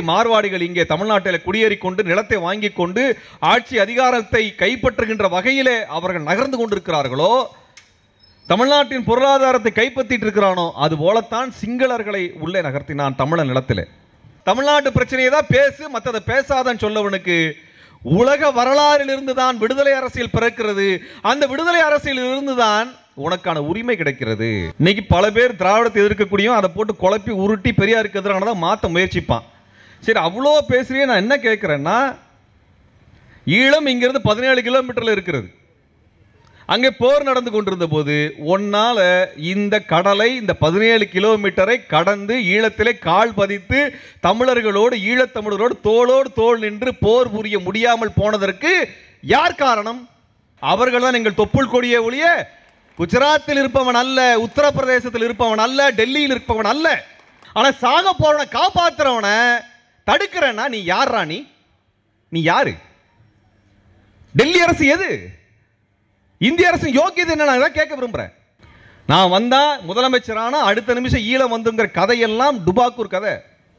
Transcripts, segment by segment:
மார்வாடிகள் இங்கே தமிழ்நாட்டில் குடியேறி கொண்டு நிலத்தை வாங்கி கொண்டு ஆட்சி அதிகாரத்தை கைப்பற்றுகின்ற வகையிலே அவர்கள் நகர்ந்து கொண்டிருக்கிறார்களோ தமிழ்நாட்டின் பொருளாதாரத்தை கைப்பற்றிட்டு இருக்கிறானோ அது போலத்தான் சிங்களர்களை உள்ளே நகர்த்தினான் தமிழன் நிலத்திலே தமிழ்நாட்டு பிரச்சனையை தான் பேசு மற்றதை பேசாதன்னு சொல்லவனுக்கு உலக வரலாறிலிருந்து தான் விடுதலை அரசியல் பிறக்கிறது அந்த விடுதலை அரசியலில் இருந்து தான் உனக்கான உரிமை கிடைக்கிறது இன்னைக்கு பல பேர் திராவிடத்தை எதிர்க்கக்கூடியும் அதை போட்டு குழப்பி உருட்டி பெரியாருக்கு எதிரானதை மாற்ற முயற்சிப்பான் சரி அவ்வளோ பேசுறியே நான் என்ன கேட்குறேன்னா ஈழம் இங்கிருந்து பதினேழு கிலோமீட்டர்ல இருக்கிறது அங்கே போர் நடந்து கொண்டிருந்த போது ஒன்னால இந்த கடலை இந்த பதினேழு கிலோமீட்டரை கடந்து ஈழத்திலே கால் பதித்து தமிழர்களோடு ஈழத்தமிழரோடு தோளோடு தோள் நின்று போர் புரிய முடியாமல் போனதற்கு யார் காரணம் அவர்கள் தான் எங்கள் தொப்புள் கொடியே ஒழிய குஜராத்தில் இருப்பவன் அல்ல உத்தரப்பிரதேசத்தில் இருப்பவன் அல்ல டெல்லியில் இருப்பவன் அல்ல ஆனா சாக போறவனை காப்பாத்துறவனை தடுக்கிறேன்னா நீ யார் நீ நீ யாரு டெல்லி அரசு எது இந்திய அரசு யோக்கியதை என்ன நான் இதான் கேட்க விரும்புறேன் நான் வந்தா முதலமைச்சரானா அடுத்த நிமிஷம் ஈழம் வந்துங்கிற கதையெல்லாம் டுபாக்கூர் கதை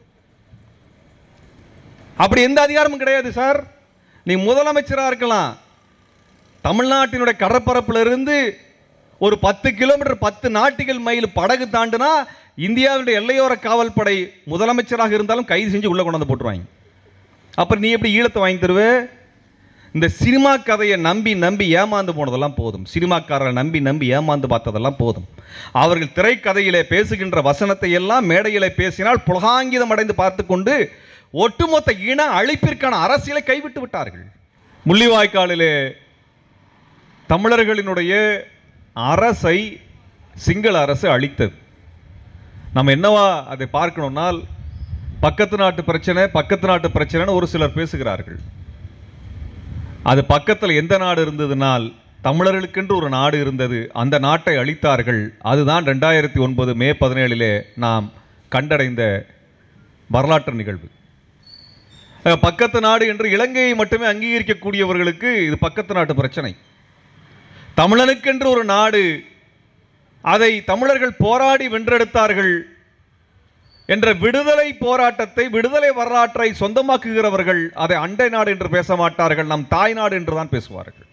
அப்படி எந்த அதிகாரமும் கிடையாது சார் நீ முதலமைச்சரா இருக்கலாம் தமிழ்நாட்டினுடைய கடற்பரப்புல இருந்து ஒரு பத்து கிலோமீட்டர் பத்து நாட்டிகள் மைல் படகு தாண்டுனா இந்தியாவுடைய எல்லையோர காவல் படை முதலமைச்சராக இருந்தாலும் கைது செஞ்சு உள்ள கொண்டாந்து போட்டுருவாங்க அப்புறம் நீ எப்படி ஈழத்தை வாங்கி தருவே இந்த சினிமா கதையை நம்பி நம்பி ஏமாந்து போனதெல்லாம் போதும் சினிமாக்காரரை நம்பி நம்பி ஏமாந்து பார்த்ததெல்லாம் போதும் அவர்கள் திரைக்கதையிலே பேசுகின்ற வசனத்தை எல்லாம் மேடையிலே பேசினால் புலகாங்கிதம் அடைந்து பார்த்து கொண்டு ஒட்டுமொத்த இன அழிப்பிற்கான அரசியலை கைவிட்டு விட்டார்கள் முள்ளிவாய்க்காலிலே தமிழர்களினுடைய அரசை சிங்கள அரசு அழித்தது நம்ம என்னவா அதை பார்க்கணும்னால் பக்கத்து நாட்டு பிரச்சனை பக்கத்து நாட்டு பிரச்சனைன்னு ஒரு சிலர் பேசுகிறார்கள் அது பக்கத்தில் எந்த நாடு இருந்ததுனால் தமிழர்களுக்கென்று ஒரு நாடு இருந்தது அந்த நாட்டை அழித்தார்கள் அதுதான் ரெண்டாயிரத்தி ஒன்பது மே பதினேழிலே நாம் கண்டடைந்த வரலாற்று நிகழ்வு அஹ், பக்கத்து நாடு என்று இலங்கையை மட்டுமே அங்கீகரிக்கக்கூடியவர்களுக்கு இது பக்கத்து நாட்டு பிரச்சனை தமிழனுக்கென்று ஒரு நாடு அதை தமிழர்கள் போராடி வென்றெடுத்தார்கள் என்ற விடுதலை போராட்டத்தை விடுதலை வரலாற்றை சொந்தமாக்குகிறவர்கள் அதை அண்டை நாடு என்று பேச மாட்டார்கள் நம் தாய் நாடு என்று தான் பேசுவார்கள்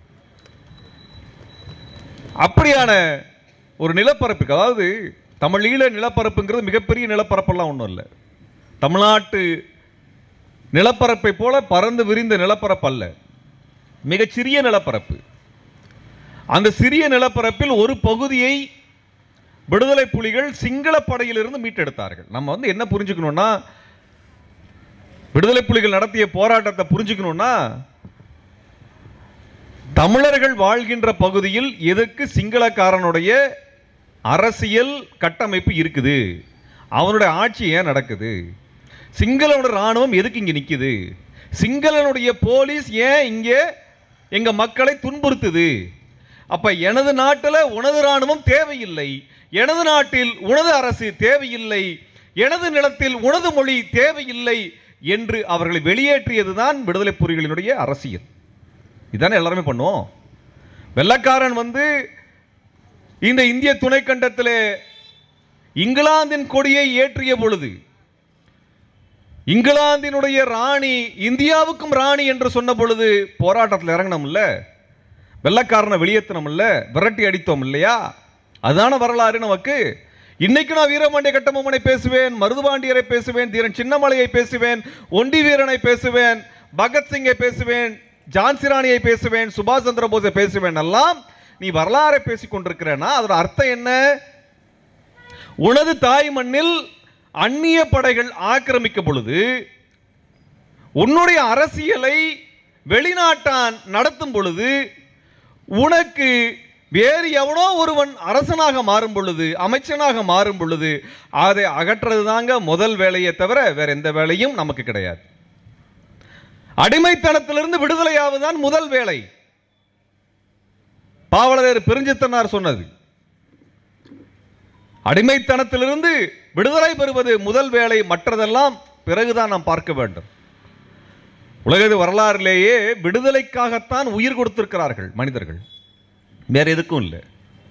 அப்படியான ஒரு நிலப்பரப்புக்கு அதாவது தமிழீழ நிலப்பரப்புங்கிறது மிகப்பெரிய நிலப்பரப்பெல்லாம் ஒன்றும் இல்லை தமிழ்நாட்டு நிலப்பரப்பை போல பறந்து விரிந்த நிலப்பரப்பு அல்ல மிகச்சிறிய நிலப்பரப்பு அந்த சிறிய நிலப்பரப்பில் ஒரு பகுதியை விடுதலை புலிகள் சிங்கள படையிலிருந்து மீட்டெடுத்தார்கள் நம்ம வந்து என்ன புரிஞ்சுக்கணும்னா விடுதலை புலிகள் நடத்திய போராட்டத்தை புரிஞ்சுக்கணும்னா தமிழர்கள் வாழ்கின்ற பகுதியில் எதுக்கு சிங்களக்காரனுடைய அரசியல் கட்டமைப்பு இருக்குது அவனுடைய ஆட்சி ஏன் நடக்குது சிங்களனுடைய ராணுவம் எதுக்கு இங்க நிக்குது சிங்களனுடைய போலீஸ் ஏன் இங்கே எங்க மக்களை துன்புறுத்துது அப்ப எனது நாட்டில் உனது ராணுவம் தேவையில்லை எனது நாட்டில் உனது அரசு தேவையில்லை எனது நிலத்தில் உனது மொழி தேவையில்லை என்று அவர்களை வெளியேற்றியதுதான் விடுதலை புலிகளினுடைய அரசியல் இதானே எல்லாருமே பண்ணுவோம் வெள்ளக்காரன் வந்து இந்த இந்திய துணைக்கண்டத்திலே இங்கிலாந்தின் கொடியை ஏற்றிய பொழுது இங்கிலாந்தினுடைய ராணி இந்தியாவுக்கும் ராணி என்று சொன்ன பொழுது போராட்டத்தில் இறங்கினோம்ல வெள்ளக்காரனை வெளியேற்றினோம்ல விரட்டி அடித்தோம் இல்லையா அதுதான வரலாறு நமக்கு இன்னைக்கு நான் வீரபாண்டிய கட்டபொம்மனை பேசுவேன் மருதுபாண்டியரை பேசுவேன் தீரன் சின்னமலையை பேசுவேன் ஒண்டி வீரனை பேசுவேன் பகத்சிங்கை பேசுவேன் ஜான்சி ராணியை பேசுவேன் சுபாஷ் சந்திர போஸை பேசுவேன் எல்லாம் நீ வரலாறை பேசிக் கொண்டிருக்கிறேன்னா அதோட அர்த்தம் என்ன உனது தாய் மண்ணில் அந்நிய படைகள் ஆக்கிரமிக்க பொழுது உன்னுடைய அரசியலை வெளிநாட்டான் நடத்தும் பொழுது உனக்கு வேறு எவனோ ஒருவன் அரசனாக மாறும் பொழுது அமைச்சனாக மாறும் பொழுது அதை அகற்றுறது தாங்க முதல் வேலையை தவிர வேற எந்த வேலையும் நமக்கு கிடையாது அடிமைத்தனத்திலிருந்து விடுதலையாவதுதான் முதல் வேலை பாவலர் பெருஞ்சித்தனார் சொன்னது அடிமைத்தனத்திலிருந்து விடுதலை பெறுவது முதல் வேலை மற்றதெல்லாம் பிறகுதான் நாம் பார்க்க வேண்டும் உலகது வரலாறிலேயே விடுதலைக்காகத்தான் உயிர் கொடுத்திருக்கிறார்கள் மனிதர்கள் வேற எதுக்கும் இல்லை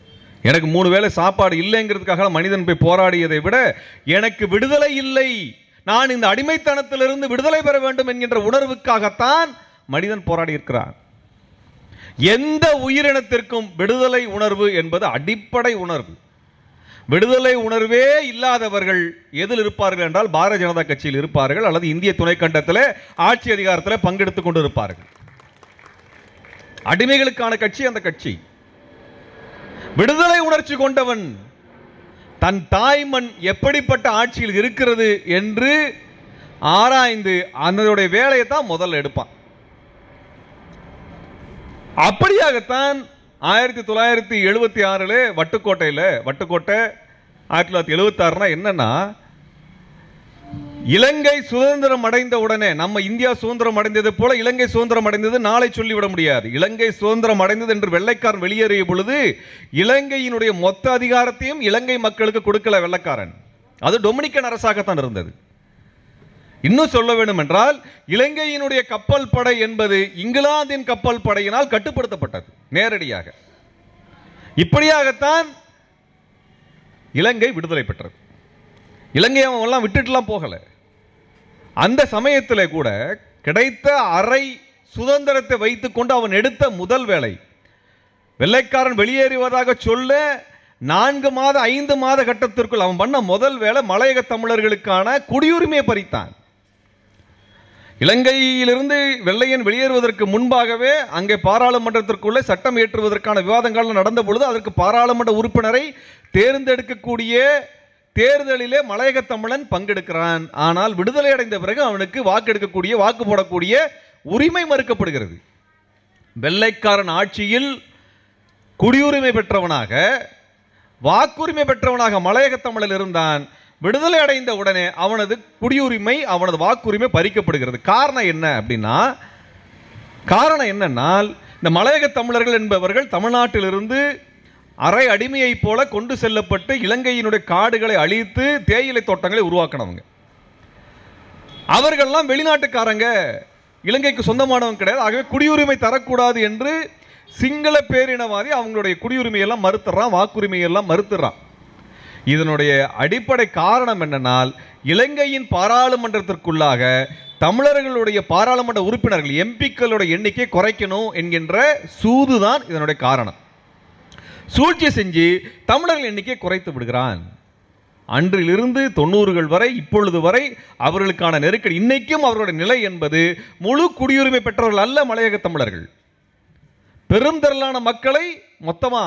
எனக்கு மூணு வேளை சாப்பாடு இல்லைங்கிறதுக்காக மனிதன் போய் போராடியதை விட எனக்கு விடுதலை இல்லை நான் இந்த அடிமைத்தனத்திலிருந்து விடுதலை பெற வேண்டும் என்கின்ற உணர்வுக்காகத்தான் மனிதன் போராடி இருக்கிறான் எந்த உயிரினத்திற்கும் விடுதலை உணர்வு என்பது அடிப்படை உணர்வு விடுதலை உணர்வே இல்லாதவர்கள் எதில் இருப்பார்கள் என்றால் பாரதிய ஜனதா கட்சியில் இருப்பார்கள் அல்லது இந்திய துணைக்கண்டத்தில் ஆட்சி அதிகாரத்தில் பங்கெடுத்துக் கொண்டு இருப்பார்கள் அடிமைகளுக்கான கட்சி அந்த கட்சி விடுதலை உணர்ச்சி கொண்டவன் தன் தாய்மண் எப்படிப்பட்ட ஆட்சியில் இருக்கிறது என்று ஆராய்ந்து அதனுடைய வேலையை தான் முதல்ல எடுப்பான் அப்படியாகத்தான் ஆயிரத்தி தொள்ளாயிரத்தி எழுபத்தி ஆறுல வட்டுக்கோட்டையில் வட்டுக்கோட்டை ஆயிரத்தி தொள்ளாயிரத்தி எழுபத்தி ஆறுனா என்னன்னா இலங்கை சுதந்திரம் அடைந்த உடனே நம்ம இந்தியா சுதந்திரம் அடைந்தது போல இலங்கை சுதந்திரம் அடைந்தது நாளை சொல்லிவிட முடியாது இலங்கை சுதந்திரம் அடைந்தது என்று வெள்ளைக்காரன் வெளியேறிய பொழுது இலங்கையினுடைய மொத்த அதிகாரத்தையும் இலங்கை மக்களுக்கு கொடுக்கல வெள்ளைக்காரன் அது டொமினிக்கன் அரசாகத்தான் இருந்தது இன்னும் சொல்ல வேண்டும் என்றால் இலங்கையினுடைய கப்பல் படை என்பது இங்கிலாந்தின் கப்பல் படையினால் கட்டுப்படுத்தப்பட்டது நேரடியாக இப்படியாகத்தான் இலங்கை விடுதலை பெற்றது இலங்கை அவன் எல்லாம் விட்டுட்டுலாம் போகல அந்த சமயத்தில் கூட கிடைத்த அரை சுதந்திரத்தை வைத்துக்கொண்டு அவன் எடுத்த முதல் வேலை வெள்ளைக்காரன் வெளியேறுவதாக சொல்ல நான்கு மாத ஐந்து மாத கட்டத்திற்குள் அவன் பண்ண முதல் வேலை மலையக தமிழர்களுக்கான குடியுரிமையை பறித்தான் இலங்கையிலிருந்து வெள்ளையன் வெளியேறுவதற்கு முன்பாகவே அங்கே பாராளுமன்றத்திற்குள்ளே சட்டம் இயற்றுவதற்கான விவாதங்கள் நடந்த பொழுது அதற்கு பாராளுமன்ற உறுப்பினரை தேர்ந்தெடுக்கக்கூடிய தேர்தலிலே மலையக தமிழன் பங்கெடுக்கிறான் ஆனால் விடுதலை அடைந்த பிறகு அவனுக்கு வாக்கெடுக்கக்கூடிய வாக்கு போடக்கூடிய உரிமை மறுக்கப்படுகிறது வெள்ளைக்காரன் ஆட்சியில் குடியுரிமை பெற்றவனாக வாக்குரிமை பெற்றவனாக மலையக தமிழில் இருந்தான் விடுதலை அடைந்த உடனே அவனது குடியுரிமை அவனது வாக்குரிமை பறிக்கப்படுகிறது காரணம் என்ன அப்படின்னா காரணம் என்னன்னால் இந்த மலையக தமிழர்கள் என்பவர்கள் தமிழ்நாட்டிலிருந்து அரை அடிமையைப் போல கொண்டு செல்லப்பட்டு இலங்கையினுடைய காடுகளை அழித்து தேயிலை தோட்டங்களை உருவாக்கினவங்க அவர்கள்லாம் வெளிநாட்டுக்காரங்க இலங்கைக்கு சொந்தமானவங்க கிடையாது ஆகவே குடியுரிமை தரக்கூடாது என்று சிங்கள பேரினவாதி அவங்களுடைய குடியுரிமையெல்லாம் மறுத்துறான் வாக்குரிமையெல்லாம் மறுத்துறான் இதனுடைய அடிப்படை காரணம் என்னன்னால் இலங்கையின் பாராளுமன்றத்திற்குள்ளாக தமிழர்களுடைய பாராளுமன்ற உறுப்பினர்கள் எம்பிக்களுடைய எண்ணிக்கை குறைக்கணும் என்கின்ற சூதுதான் இதனுடைய காரணம் சூழ்ச்சி செஞ்சு தமிழர்கள் எண்ணிக்கை குறைத்து விடுகிறான் அன்றிலிருந்து தொண்ணூறுகள் வரை இப்பொழுது வரை அவர்களுக்கான நெருக்கடி இன்னைக்கும் அவர்களுடைய நிலை என்பது முழு குடியுரிமை பெற்றவர்கள் அல்ல மலையக தமிழர்கள் பெருந்திரளான மக்களை மொத்தமா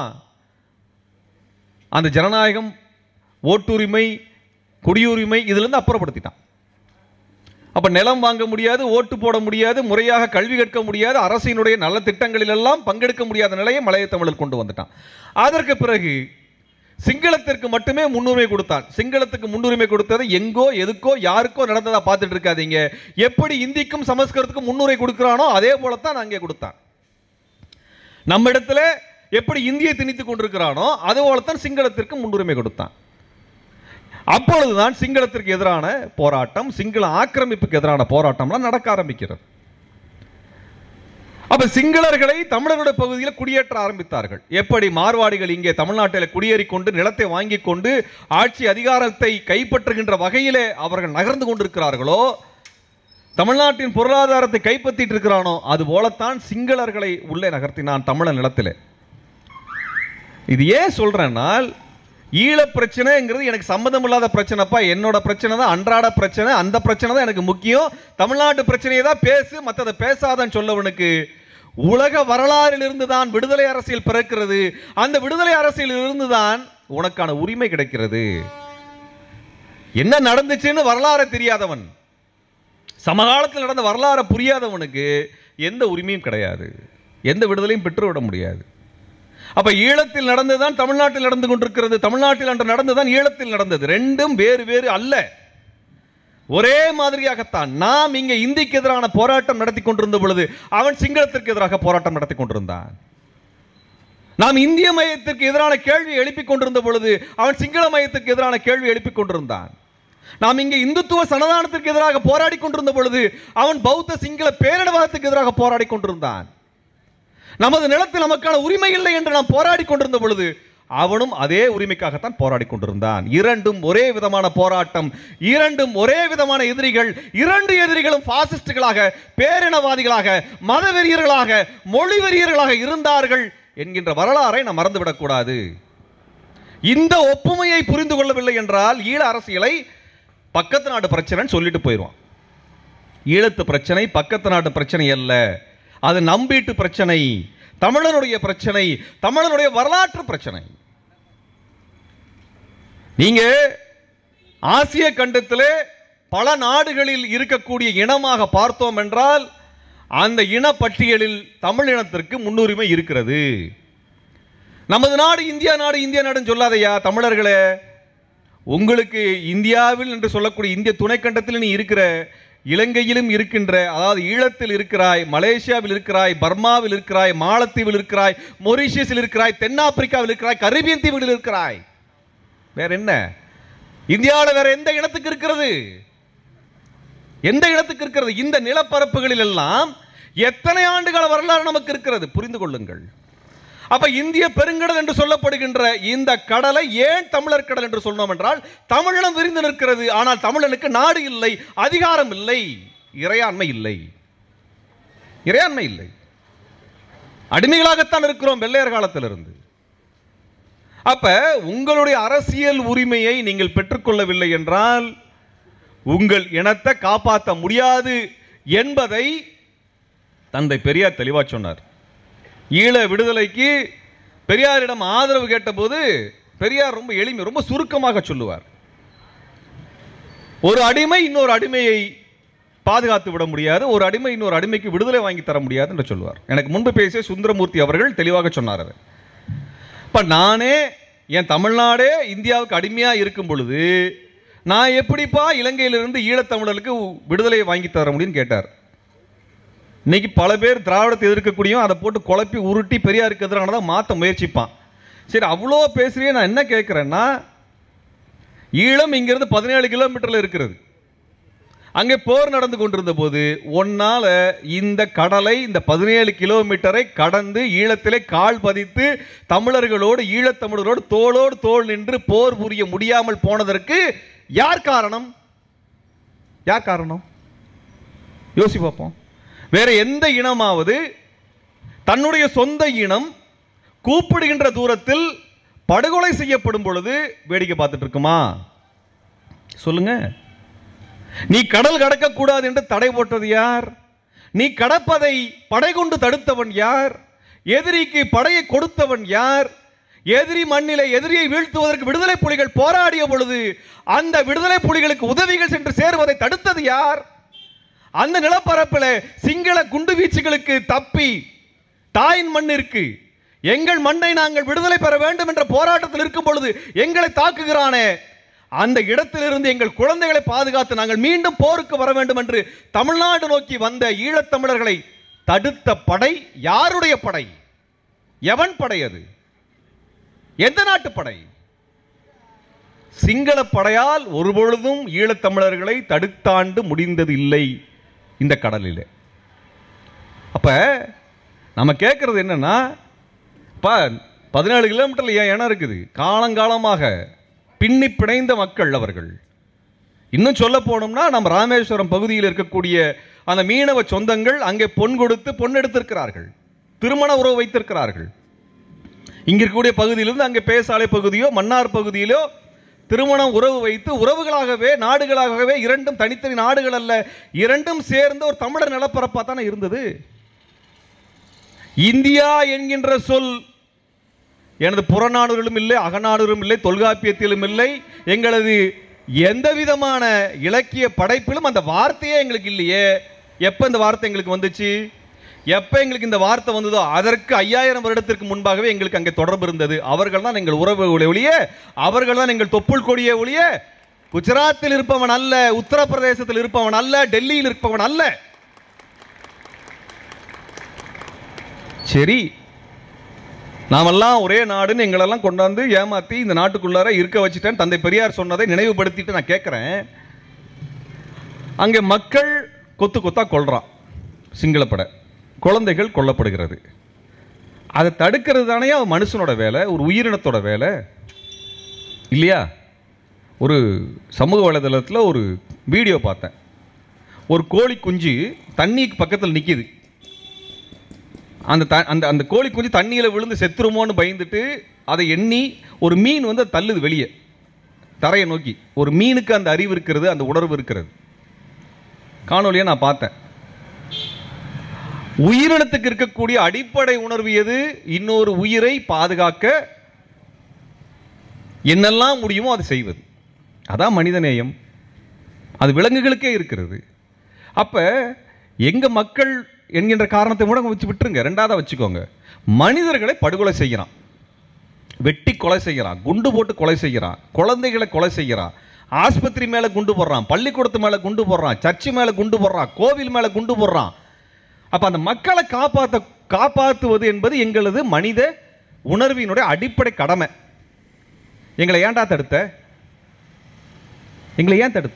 அந்த ஜனநாயகம் ஓட்டுரிமை குடியுரிமை இதிலிருந்து அப்புறப்படுத்திட்டான் அப்ப நிலம் வாங்க முடியாது ஓட்டு போட முடியாது முறையாக கல்வி கற்க முடியாது அரசினுடைய நல்ல திட்டங்களில் எல்லாம் பங்கெடுக்க முடியாத நிலையை மலைய தமிழர் கொண்டு வந்துட்டான் அதற்கு பிறகு சிங்களத்திற்கு மட்டுமே முன்னுரிமை கொடுத்தான் சிங்களத்துக்கு முன்னுரிமை கொடுத்தது எங்கோ எதுக்கோ யாருக்கோ நடந்ததா பார்த்துட்டு இருக்காதீங்க எப்படி இந்திக்கும் சமஸ்கிருதத்துக்கும் முன்னுரிமை கொடுக்கிறானோ அதே போலத்தான் அங்கே கொடுத்தான் நம்ம இடத்துல எப்படி இந்தியை திணித்துக் கொண்டிருக்கிறானோ அது போலத்தான் சிங்களத்திற்கு முன்னுரிமை கொடுத்தான் அப்பொழுதுதான் சிங்களத்திற்கு எதிரான போராட்டம் சிங்கள ஆக்கிரமிப்புக்கு எதிரான போராட்டம்லாம் நடக்க ஆரம்பிக்கிறது அப்ப சிங்களர்களை தமிழர்களுடைய பகுதியில் குடியேற்ற ஆரம்பித்தார்கள் எப்படி மார்வாடிகள் இங்கே தமிழ்நாட்டில் குடியேறி கொண்டு நிலத்தை வாங்கி கொண்டு ஆட்சி அதிகாரத்தை கைப்பற்றுகின்ற வகையிலே அவர்கள் நகர்ந்து கொண்டிருக்கிறார்களோ தமிழ்நாட்டின் பொருளாதாரத்தை கைப்பற்றிட்டு இருக்கிறானோ அது போலத்தான் சிங்களர்களை உள்ளே நகர்த்தினான் தமிழ நிலத்திலே இது ஏன் சொல்றேன்னால் ஈழ பிரச்சனைங்கிறது எனக்கு சம்மந்தம் இல்லாத பிரச்சனைப்பா என்னோட பிரச்சனை தான் அன்றாட பிரச்சனை அந்த பிரச்சனை தான் எனக்கு முக்கியம் தமிழ்நாட்டு பிரச்சனையை தான் பேசு மற்றதை பேசாதன்னு சொல்லவனுக்கு உலக வரலாறிலிருந்து தான் விடுதலை அரசியல் பிறக்கிறது அந்த விடுதலை அரசியல் இருந்து தான் உனக்கான உரிமை கிடைக்கிறது என்ன நடந்துச்சுன்னு வரலாறு தெரியாதவன் சமகாலத்தில் நடந்த வரலாறு புரியாதவனுக்கு எந்த உரிமையும் கிடையாது எந்த விடுதலையும் பெற்றுவிட முடியாது அப்ப ஈழத்தில் நடந்ததுதான் தமிழ்நாட்டில் நடந்து கொண்டிருக்கிறது தமிழ்நாட்டில் அன்று நடந்ததுதான் ஈழத்தில் நடந்தது ரெண்டும் வேறு வேறு அல்ல ஒரே மாதிரியாகத்தான் நாம் இங்கே இந்திக்கு எதிரான போராட்டம் நடத்தி கொண்டிருந்த பொழுது அவன் சிங்களத்திற்கு எதிராக போராட்டம் நடத்தி கொண்டிருந்தான் நாம் இந்திய மையத்திற்கு எதிரான கேள்வி எழுப்பிக் கொண்டிருந்த பொழுது அவன் சிங்கள மையத்திற்கு எதிரான கேள்வி எழுப்பிக் கொண்டிருந்தான் நாம் இங்கே இந்துத்துவ சனதானத்திற்கு எதிராக போராடி கொண்டிருந்த பொழுது அவன் பௌத்த சிங்கள பேரிடவாதத்துக்கு எதிராக போராடி கொண்டிருந்தான் நமது நிலத்தில் நமக்கான உரிமை இல்லை என்று நாம் போராடி கொண்டிருந்த பொழுது அவனும் அதே உரிமைக்காகத்தான் போராடி கொண்டிருந்தான் இரண்டும் ஒரே விதமான போராட்டம் இரண்டும் ஒரே விதமான எதிரிகள் இரண்டு எதிரிகளும் பாசிஸ்டுகளாக பேரினவாதிகளாக மதவெறியர்களாக மொழி வெறியர்களாக இருந்தார்கள் என்கின்ற வரலாறை நாம் மறந்துவிடக்கூடாது இந்த ஒப்புமையை புரிந்து கொள்ளவில்லை என்றால் ஈழ அரசியலை பக்கத்து நாட்டு பிரச்சனைன்னு சொல்லிட்டு போயிடுவான் ஈழத்து பிரச்சனை பக்கத்து நாட்டு பிரச்சனை அல்ல அது நம்பீட்டு பிரச்சனை தமிழனுடைய பிரச்சனை தமிழனுடைய வரலாற்று பிரச்சனை நீங்க ஆசிய கண்டத்திலே பல நாடுகளில் இருக்கக்கூடிய இனமாக பார்த்தோம் என்றால் அந்த இனப்பட்டியலில் தமிழ் இனத்திற்கு முன்னுரிமை இருக்கிறது நமது நாடு இந்தியா நாடு இந்தியா நாடுன்னு சொல்லாதையா தமிழர்களே உங்களுக்கு இந்தியாவில் என்று சொல்லக்கூடிய இந்திய துணைக்கண்டத்தில் நீ இருக்கிற இலங்கையிலும் இருக்கின்ற அதாவது ஈழத்தில் இருக்கிறாய் மலேசியாவில் இருக்கிறாய் பர்மாவில் இருக்கிறாய் மாலத்தீவில் இருக்கிறாய் மொரீஷியஸில் இருக்கிறாய் தென்னாப்பிரிக்காவில் இருக்கிறாய் கரிபியன் தீவுகளில் இருக்கிறாய் வேற என்ன இந்தியாவில் வேற எந்த இனத்துக்கு இருக்கிறது எந்த இடத்துக்கு இருக்கிறது இந்த நிலப்பரப்புகளில் எல்லாம் எத்தனை ஆண்டுகால வரலாறு நமக்கு இருக்கிறது புரிந்து கொள்ளுங்கள் அப்ப இந்திய பெருங்கடல் என்று சொல்லப்படுகின்ற இந்த கடலை ஏன் தமிழர் கடல் என்று சொன்னோம் என்றால் தமிழினம் விரிந்து நிற்கிறது ஆனால் தமிழனுக்கு நாடு இல்லை அதிகாரம் இல்லை இறையாண்மை இல்லை இறையாண்மை இல்லை அடிமைகளாகத்தான் இருக்கிறோம் வெள்ளையர் காலத்திலிருந்து அப்ப உங்களுடைய அரசியல் உரிமையை நீங்கள் பெற்றுக்கொள்ளவில்லை என்றால் உங்கள் இனத்தை காப்பாற்ற முடியாது என்பதை தந்தை பெரியார் தெளிவா சொன்னார் ஈழ விடுதலைக்கு பெரியாரிடம் ஆதரவு கேட்டபோது பெரியார் ரொம்ப எளிமை ரொம்ப சுருக்கமாக சொல்லுவார் ஒரு அடிமை இன்னொரு அடிமையை பாதுகாத்து விட முடியாது ஒரு அடிமை இன்னொரு அடிமைக்கு விடுதலை வாங்கி தர முடியாது என்று சொல்லுவார் எனக்கு முன்பு பேசிய சுந்தரமூர்த்தி அவர்கள் தெளிவாக சொன்னார் அதை இப்ப நானே என் தமிழ்நாடே இந்தியாவுக்கு அடிமையா இருக்கும் பொழுது நான் எப்படிப்பா இலங்கையிலிருந்து ஈழத்தமிழர்களுக்கு விடுதலை வாங்கி தர முடியும்னு கேட்டார் இன்னைக்கு பல பேர் திராவிடத்தை எதிர்க்கக்கூடியும் அதை போட்டு குழப்பி உருட்டி பெரியாருக்கு எதிரானதை மாற்ற முயற்சிப்பான் சரி அவ்வளோ பேசுறியே நான் என்ன கேட்குறேன்னா ஈழம் இங்கிருந்து பதினேழு கிலோமீட்டரில் இருக்கிறது அங்கே போர் நடந்து கொண்டிருந்த போது ஒன்னால இந்த கடலை இந்த பதினேழு கிலோமீட்டரை கடந்து ஈழத்திலே கால் பதித்து தமிழர்களோடு ஈழத்தமிழரோடு தோளோடு தோள் நின்று போர் புரிய முடியாமல் போனதற்கு யார் காரணம் யார் காரணம் யோசி பார்ப்போம் வேற எந்த இனமாவது தன்னுடைய சொந்த இனம் கூப்பிடுகின்ற தூரத்தில் படுகொலை செய்யப்படும் பொழுது வேடிக்கை பார்த்துட்டு இருக்குமா சொல்லுங்க நீ கடல் கடக்கக்கூடாது என்று தடை போட்டது யார் நீ கடப்பதை படை கொண்டு தடுத்தவன் யார் எதிரிக்கு படையை கொடுத்தவன் யார் எதிரி மண்ணிலே எதிரியை வீழ்த்துவதற்கு விடுதலை புலிகள் போராடிய பொழுது அந்த விடுதலை புலிகளுக்கு உதவிகள் சென்று சேருவதை தடுத்தது யார் அந்த நிலப்பரப்பில் சிங்கள குண்டு வீச்சுகளுக்கு தப்பி தாயின் மண்ணிற்கு எங்கள் மண்ணை நாங்கள் விடுதலை பெற வேண்டும் என்ற போராட்டத்தில் இருக்கும் பொழுது எங்களை தாக்குகிறானே அந்த இடத்திலிருந்து எங்கள் குழந்தைகளை பாதுகாத்து நாங்கள் மீண்டும் போருக்கு வர வேண்டும் என்று தமிழ்நாடு நோக்கி வந்த ஈழத்தமிழர்களை தடுத்த படை யாருடைய படை எவன் படை அது எந்த நாட்டு படை சிங்கள படையால் ஒருபொழுதும் ஈழத்தமிழர்களை தடுத்தாண்டு முடிந்தது இல்லை இந்த கடலில் அப்ப நம்ம கேட்கறது என்னன்னா இப்போ பதினேழு கிலோமீட்டர்ல ஏன் இடம் இருக்குது காலங்காலமாக பின்னி பிணைந்த மக்கள் அவர்கள் இன்னும் சொல்ல போனோம்னா நம்ம ராமேஸ்வரம் பகுதியில் இருக்கக்கூடிய அந்த மீனவ சொந்தங்கள் அங்கே பொன் கொடுத்து பொன் எடுத்திருக்கிறார்கள் திருமண உறவு வைத்திருக்கிறார்கள் இங்க இருக்கக்கூடிய பகுதியிலிருந்து அங்கே பேசாலை பகுதியோ மன்னார் பகுதியிலோ திருமணம் உறவு வைத்து உறவுகளாகவே நாடுகளாகவே இரண்டும் தனித்தனி நாடுகள் அல்ல இரண்டும் சேர்ந்த ஒரு தமிழர் நிலப்பரப்பாக தானே இருந்தது இந்தியா என்கின்ற சொல் எனது புறநானூரிலும் இல்லை அகநானூரும் இல்லை தொல்காப்பியத்திலும் இல்லை எங்களது எந்த விதமான இலக்கிய படைப்பிலும் அந்த வார்த்தையே எங்களுக்கு இல்லையே எப்போ இந்த வார்த்தை எங்களுக்கு வந்துச்சு எப்போ எங்களுக்கு இந்த வார்த்தை வந்ததோ அதற்கு ஐயாயிரம் வருடத்திற்கு முன்பாகவே எங்களுக்கு அங்கே தொடர்பு இருந்தது அவர்கள் தான் எங்கள் உறவு ஒளிய அவர்கள் தான் எங்கள் தொப்புள் கொடிய ஒளிய குஜராத்தில் இருப்பவன் அல்ல உத்தரப்பிரதேசத்தில் இருப்பவன் அல்ல டெல்லியில் இருப்பவன் அல்ல சரி நாமெல்லாம் ஒரே நாடுன்னு எங்களெல்லாம் கொண்டாந்து ஏமாத்தி இந்த நாட்டுக்குள்ளார இருக்க வச்சுட்டேன் தந்தை பெரியார் சொன்னதை நினைவுபடுத்திட்டு நான் கேட்குறேன் அங்கே மக்கள் கொத்து கொத்தா கொள்றான் சிங்களப்படை குழந்தைகள் கொல்லப்படுகிறது அதை தடுக்கிறது தானே அவன் மனுஷனோட வேலை ஒரு உயிரினத்தோட வேலை இல்லையா ஒரு சமூக வலைதளத்தில் ஒரு வீடியோ பார்த்தேன் ஒரு கோழி குஞ்சு தண்ணிக்கு பக்கத்தில் நிற்கிது அந்த த அந்த அந்த கோழி குஞ்சு தண்ணியில் விழுந்து செத்துருமோன்னு பயந்துட்டு அதை எண்ணி ஒரு மீன் வந்து அது தள்ளுது வெளியே தரையை நோக்கி ஒரு மீனுக்கு அந்த அறிவு இருக்கிறது அந்த உணர்வு இருக்கிறது காணொலியை நான் பார்த்தேன் உயிரினத்துக்கு இருக்கக்கூடிய அடிப்படை உணர்வு எது இன்னொரு உயிரை பாதுகாக்க என்னெல்லாம் முடியுமோ அதை செய்வது அதான் மனிதநேயம் அது விலங்குகளுக்கே இருக்கிறது அப்ப எங்க மக்கள் என்கின்ற காரணத்தை கூட வச்சு விட்டுருங்க ரெண்டாவதா வச்சுக்கோங்க மனிதர்களை படுகொலை செய்கிறான் வெட்டி கொலை செய்கிறான் குண்டு போட்டு கொலை செய்கிறான் குழந்தைகளை கொலை செய்கிறான் ஆஸ்பத்திரி மேல குண்டு போடுறான் பள்ளிக்கூடத்து மேல குண்டு போடுறான் சர்ச்சு மேல குண்டு போடுறான் கோவில் மேல குண்டு போடுறான் அப்ப அந்த மக்களை காப்பாத்த காப்பாற்றுவது என்பது எங்களது மனித உணர்வினுடைய அடிப்படை கடமை எங்களை ஏன்டா தடுத்த எங்களை ஏன் தடுத்த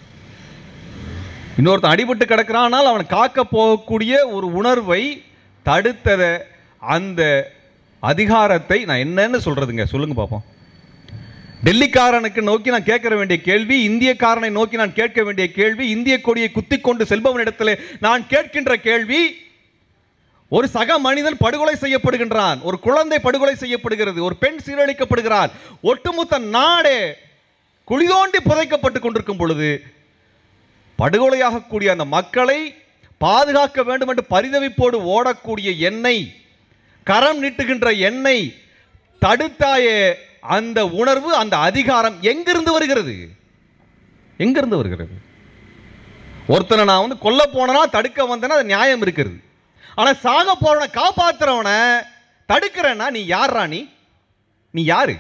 இன்னொருத்தன் அடிபட்டு கிடக்கிறானால் அவனை காக்க போகக்கூடிய ஒரு உணர்வை தடுத்தத அந்த அதிகாரத்தை நான் என்னன்னு சொல்றதுங்க சொல்லுங்க பார்ப்போம் டெல்லிக்காரனுக்கு நோக்கி நான் கேட்க வேண்டிய கேள்வி இந்தியக்காரனை நோக்கி நான் கேட்க வேண்டிய கேள்வி இந்திய கொடியை குத்திக் கொண்டு செல்பவனிடத்தில் நான் கேட்கின்ற கேள்வி ஒரு சக மனிதன் படுகொலை செய்யப்படுகின்றான் ஒரு குழந்தை படுகொலை செய்யப்படுகிறது ஒரு பெண் சீரழிக்கப்படுகிறார் ஒட்டுமொத்த நாடே குழிதோண்டி புதைக்கப்பட்டு கொண்டிருக்கும் பொழுது படுகொலையாகக்கூடிய அந்த மக்களை பாதுகாக்க வேண்டும் என்று பரிதவிப்போடு ஓடக்கூடிய எண்ணெய் கரம் நீட்டுகின்ற எண்ணெய் தடுத்தாயே அந்த உணர்வு அந்த அதிகாரம் எங்கிருந்து வருகிறது எங்கிருந்து வருகிறது ஒருத்தனை நான் வந்து கொல்ல போனனா தடுக்க வந்தேன்னா அது நியாயம் இருக்கிறது ஆனா சாக போறவனை காப்பாத்துறவனை தடுக்கிறேன்னா நீ யார்ரா நீ நீ யாரு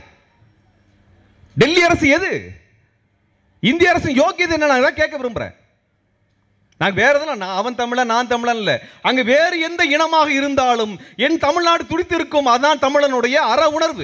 டெல்லி அரசு எது இந்திய அரசு யோக்கியது என்ன நான் இதான் கேட்க விரும்புறேன் நான் வேற எதுவும் நான் அவன் தமிழன் நான் தமிழன் இல்ல அங்க வேறு எந்த இனமாக இருந்தாலும் என் தமிழ்நாடு துடித்திருக்கும் அதான் தமிழனுடைய அற உணர்வு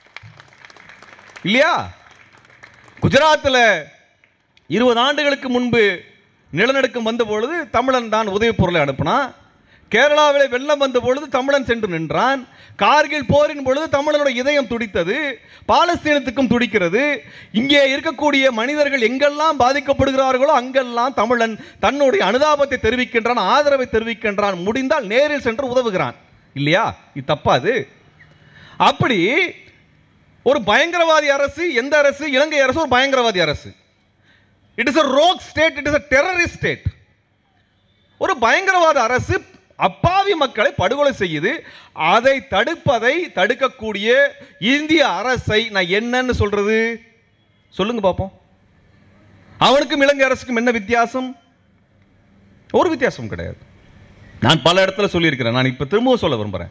இல்லையா குஜராத்தில் இருபது ஆண்டுகளுக்கு முன்பு நிலநடுக்கம் வந்த பொழுது தமிழன் தான் உதவிப் பொருளை அனுப்பினான் கேரளாவில் வெள்ளம் வந்த பொழுது தமிழன் சென்று நின்றான் கார்கில் போரின் பொழுது தமிழனுடைய இதயம் துடித்தது பாலஸ்தீனத்துக்கும் துடிக்கிறது இங்கே இருக்கக்கூடிய மனிதர்கள் எங்கெல்லாம் பாதிக்கப்படுகிறார்களோ அங்கெல்லாம் தமிழன் தன்னுடைய அனுதாபத்தை தெரிவிக்கின்றான் ஆதரவை தெரிவிக்கின்றான் முடிந்தால் நேரில் சென்று உதவுகிறான் இல்லையா இது தப்பாது அப்படி ஒரு பயங்கரவாதி அரசு எந்த அரசு இலங்கை அரசு ஒரு பயங்கரவாதி அரசு it is a rogue state it is a terrorist state ஒரு பயங்கரவாத அரசு அப்பாவி மக்களை படுகொலை செய்யுது அதை தடுப்பதை தடுக்கக்கூடிய இந்திய அரசை நான் என்னன்னு சொல்றது சொல்லுங்க பார்ப்போம் அவனுக்கும் இலங்கை அரசுக்கும் என்ன வித்தியாசம் ஒரு வித்தியாசம் கிடையாது நான் பல இடத்துல சொல்லியிருக்கிறேன் நான் இப்ப திரும்பவும் சொல்ல விரும்புறேன்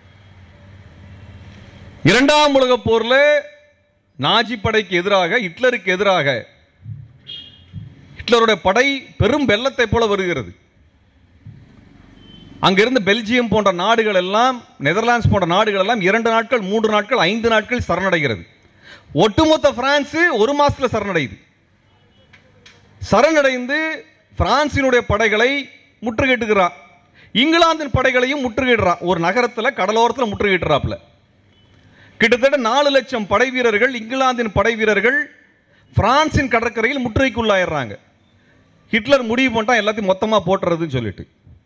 இரண்டாம் உலக போர்ல நாஜி படைக்கு எதிராக ஹிட்லருக்கு எதிராக ஹிட்லருடைய படை பெரும் வெள்ளத்தை போல வருகிறது அங்கிருந்து பெல்ஜியம் போன்ற நாடுகள் எல்லாம் நெதர்லாண்ட்ஸ் போன்ற நாடுகள் எல்லாம் இரண்டு நாட்கள் மூன்று நாட்கள் ஐந்து நாட்கள் சரணடைகிறது ஒட்டுமொத்த பிரான்ஸ் ஒரு மாசத்துல சரணடையுது சரணடைந்து பிரான்சினுடைய படைகளை முற்றுகையிட்டுகிறான் இங்கிலாந்தின் படைகளையும் முற்றுகையிடுறான் ஒரு நகரத்துல கடலோரத்தில் முற்றுகையிட்டுறாப்புல கிட்டத்தட்ட நாலு லட்சம் படை வீரர்கள் இங்கிலாந்தின் படை வீரர்கள் பிரான்சின் கடற்கரையில் முற்றுகைக்குள்ளாயிடுறாங்க ஹிட்லர் முடிவு பண்ணிட்டான் எல்லாத்தையும் மொத்தமா போட்டுறதுன்னு சொல்லிட்டு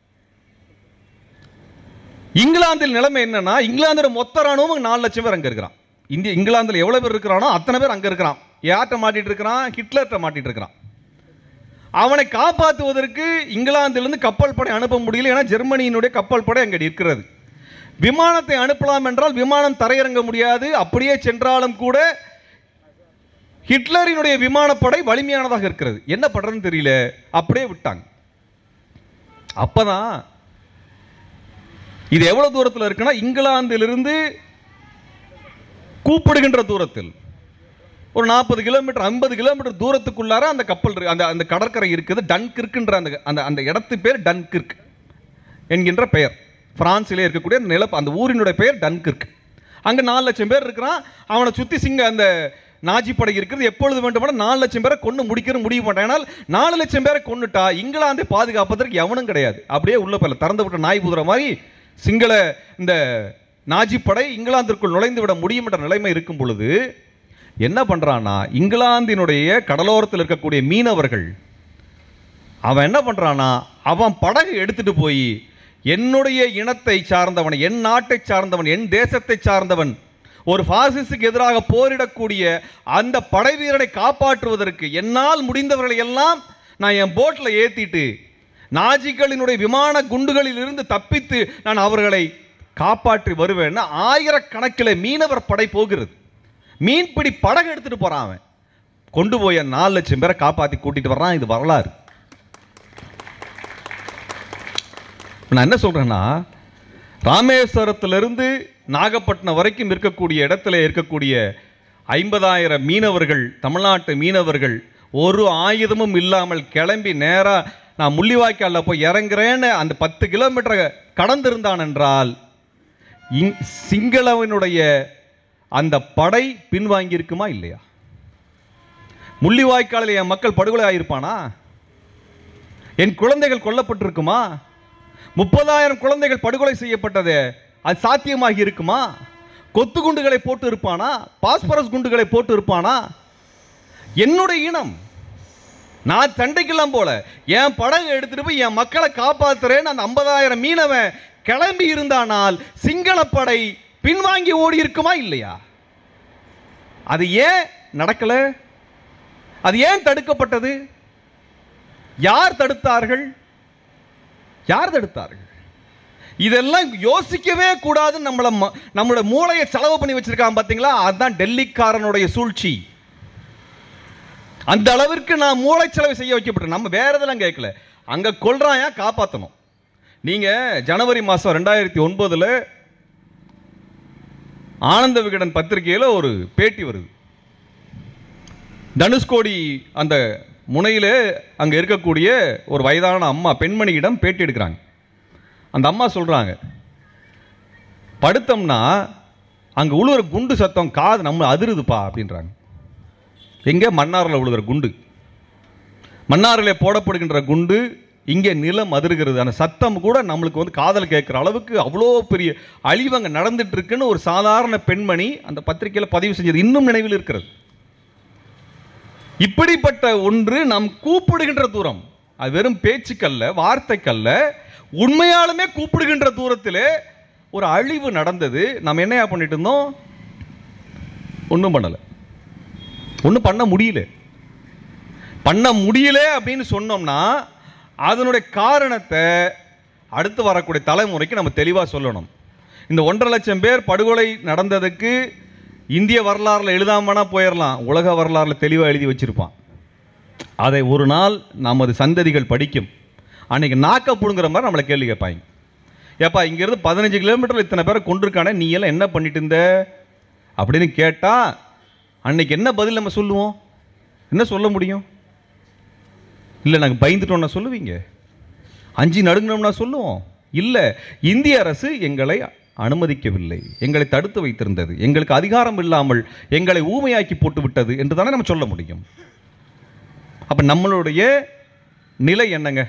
இங்கிலாந்தில் நிலைமை என்னன்னா இங்கிலாந்தோட மொத்த ராணுவம் நாலு லட்சம் பேர் அங்க இருக்கிறான் இந்திய இங்கிலாந்துல எவ்வளவு பேர் இருக்கிறானோ அத்தனை பேர் அங்க இருக்கிறான் யார்கிட்ட மாட்டிட்டு இருக்கிறான் ஹிட்லர்கிட்ட மாட்டிட்டு இருக்கிறான் அவனை காப்பாற்றுவதற்கு இங்கிலாந்திலிருந்து கப்பல் படை அனுப்ப முடியல ஏன்னா ஜெர்மனியினுடைய கப்பல் படை அங்கே இருக்கிறது விமானத்தை அனுப்பலாம் என்றால் விமானம் தரையிறங்க முடியாது அப்படியே சென்றாலும் கூட ஹிட்லரினுடைய விமானப்படை வலிமையானதாக இருக்கிறது என்ன பண்றதுன்னு தெரியல அப்படியே விட்டாங்க அப்பதான் இது எவ்வளவு தூரத்தில் இருக்குன்னா இங்கிலாந்திலிருந்து கூப்பிடுகின்ற தூரத்தில் ஒரு நாற்பது கிலோமீட்டர் ஐம்பது கிலோமீட்டர் தூரத்துக்குள்ளார அந்த கப்பல் இருக்கு அந்த அந்த கடற்கரை இருக்குது டன்கிர்க்குன்ற அந்த அந்த அந்த இடத்து பேர் டன்கிர்க் என்கின்ற பெயர் பிரான்சிலே இருக்கக்கூடிய அந்த நில அந்த ஊரினுடைய பெயர் டன்கிர்க் அங்கே நாலு லட்சம் பேர் இருக்கிறான் அவனை சுற்றி சிங்க அந்த நாஜி படை இருக்கிறது எப்பொழுது வேண்டுமானால் நாலு லட்சம் பேரை கொண்டு முடிக்கிற முடிவு பண்ணிட்டான் ஆனால் நாலு லட்சம் பேரை கொண்டுட்டா இங்கிலாந்தை பாதுகாப்பதற்கு எவனும் கிடையாது அப்படியே உள்ள போயில திறந்து விட்ட நாய் புதுற மாதிரி சிங்கள இந்த நாஜி படை இங்கிலாந்திற்குள் நுழைந்து விட முடியும் என்ற நிலைமை இருக்கும் பொழுது என்ன பண்றான்னா இங்கிலாந்தினுடைய கடலோரத்தில் இருக்கக்கூடிய மீனவர்கள் அவன் என்ன பண்றானா அவன் படகு எடுத்துட்டு போய் என்னுடைய இனத்தை சார்ந்தவன் என் நாட்டை சார்ந்தவன் என் தேசத்தை சார்ந்தவன் ஒரு பாசிஸுக்கு எதிராக போரிடக்கூடிய அந்த படை வீரனை காப்பாற்றுவதற்கு என்னால் முடிந்தவர்களை எல்லாம் நான் என் போட்டில் ஏத்திட்டு நாஜிகளினுடைய விமான குண்டுகளில் இருந்து தப்பித்து நான் அவர்களை காப்பாற்றி வருவேன்னு ஆயிரக்கணக்கில் மீனவர் படை போகிறது மீன்பிடி படகு எடுத்துட்டு போறான் அவன் கொண்டு போய் நாலு லட்சம் பேரை காப்பாற்றி கூட்டிட்டு வர்றான் இது வரலாறு நான் என்ன சொல்றேன்னா ராமேஸ்வரத்திலிருந்து நாகப்பட்டினம் வரைக்கும் இருக்கக்கூடிய இடத்துல இருக்கக்கூடிய ஐம்பதாயிரம் மீனவர்கள் தமிழ்நாட்டு மீனவர்கள் ஒரு ஆயுதமும் இல்லாமல் கிளம்பி நேரா நான் முள்ளிவாய்க்காலில் போய் இறங்குறேன்னு அந்த பத்து கிலோமீட்டரை கடந்திருந்தான் என்றால் இங் சிங்களவனுடைய அந்த படை பின்வாங்கி இருக்குமா இல்லையா முள்ளிவாய்க்காலில் என் மக்கள் படுகொலை ஆயிருப்பானா என் குழந்தைகள் கொல்லப்பட்டிருக்குமா முப்பதாயிரம் குழந்தைகள் படுகொலை செய்யப்பட்டது அது சாத்தியமாகி இருக்குமா கொத்து குண்டுகளை போட்டு இருப்பானா பாஸ்பரஸ் குண்டுகளை போட்டு இருப்பானா என்னுடைய இனம் நான் சண்டைக்கெல்லாம் போல என் படகு எடுத்துட்டு போய் என் மக்களை காப்பாத்துறேன்னு அந்த ஐம்பதாயிரம் மீனவன் கிளம்பி இருந்தானால் சிங்களப்படை பின்வாங்கி ஓடி இருக்குமா இல்லையா அது ஏன் நடக்கல அது ஏன் தடுக்கப்பட்டது யார் தடுத்தார்கள் யார் தடுத்தார்கள் இதெல்லாம் யோசிக்கவே கூடாதுன்னு நம்மள ம- நம்மளோட மூளையை செலவு பண்ணி வச்சிருக்கான் பாத்தீங்களா அதுதான் டெல்லிக்காரனுடைய சூழ்ச்சி அந்த அளவிற்கு நான் மூளை செலவு செய்ய வைக்கப்பட்டேன் நம்ம வேற இதெல்லாம் கேட்கல அங்க கொல்றாயா காப்பாத்தணும் நீங்க ஜனவரி மாசம் ரெண்டாயிரத்தி ஒன்பதுல ஆனந்த விகடன் பத்திரிகையில ஒரு பேட்டி வருது தனுஷ்கோடி அந்த முனையில அங்க இருக்கக்கூடிய ஒரு வயதான அம்மா பெண்மணியிடம் பேட்டி எடுக்கிறாங்க அந்த அம்மா சொல்றாங்க படுத்தோம்னா அங்க உழுவுற குண்டு சத்தம் காது நம்ம அதிருதுப்பா அப்படின்றாங்க எங்க மன்னாரில் உழுகிற குண்டு மன்னாரில் போடப்படுகின்ற குண்டு இங்கே நிலம் அதிர்கிறது அந்த சத்தம் கூட நம்மளுக்கு வந்து காதல் கேட்குற அளவுக்கு அவ்வளோ பெரிய அழிவு அங்கே நடந்துட்டு இருக்குன்னு ஒரு சாதாரண பெண்மணி அந்த பத்திரிக்கையில் பதிவு செஞ்சது இன்னும் நினைவில் இருக்கிறது இப்படிப்பட்ட ஒன்று நாம் கூப்பிடுகின்ற தூரம் அது வெறும் பேச்சுக்கல்ல வார்த்தைக்கல்ல உண்மையாலுமே கூப்பிடுகின்ற தூரத்திலே ஒரு அழிவு நடந்தது நம்ம என்னையா பண்ணிட்டு இருந்தோம் ஒன்றும் பண்ணலை ஒன்றும் பண்ண முடியல பண்ண முடியல அப்படின்னு சொன்னோம்னா அதனுடைய காரணத்தை அடுத்து வரக்கூடிய தலைமுறைக்கு நம்ம தெளிவாக சொல்லணும் இந்த ஒன்றரை லட்சம் பேர் படுகொலை நடந்ததுக்கு இந்திய வரலாறுல எழுதாமனா போயிடலாம் உலக வரலாறுல தெளிவாக எழுதி வச்சிருப்பான் அதை ஒரு நாள் நமது சந்ததிகள் படிக்கும் அன்னைக்கு நாக்க புடுங்குற மாதிரி நம்மளை கேள்வி கேட்பாங்க ஏப்பா இங்கேருந்து பதினஞ்சு கிலோமீட்டர் இத்தனை பேரை கொண்டிருக்கானே நீ எல்லாம் என்ன பண்ணிட்டு இருந்த அப்படின்னு கேட்டா அன்னைக்கு என்ன பதில் நம்ம சொல்லுவோம் என்ன சொல்ல முடியும் இல்லை நாங்கள் பயந்துட்டோம்னா சொல்லுவீங்க அஞ்சு நடுங்கினோம்னா சொல்லுவோம் இல்லை இந்திய அரசு எங்களை அனுமதிக்கவில்லை எங்களை தடுத்து வைத்திருந்தது எங்களுக்கு அதிகாரம் இல்லாமல் எங்களை ஊமையாக்கி போட்டு விட்டது என்று தானே நம்ம சொல்ல முடியும் அப்ப நம்மளுடைய நிலை என்னங்க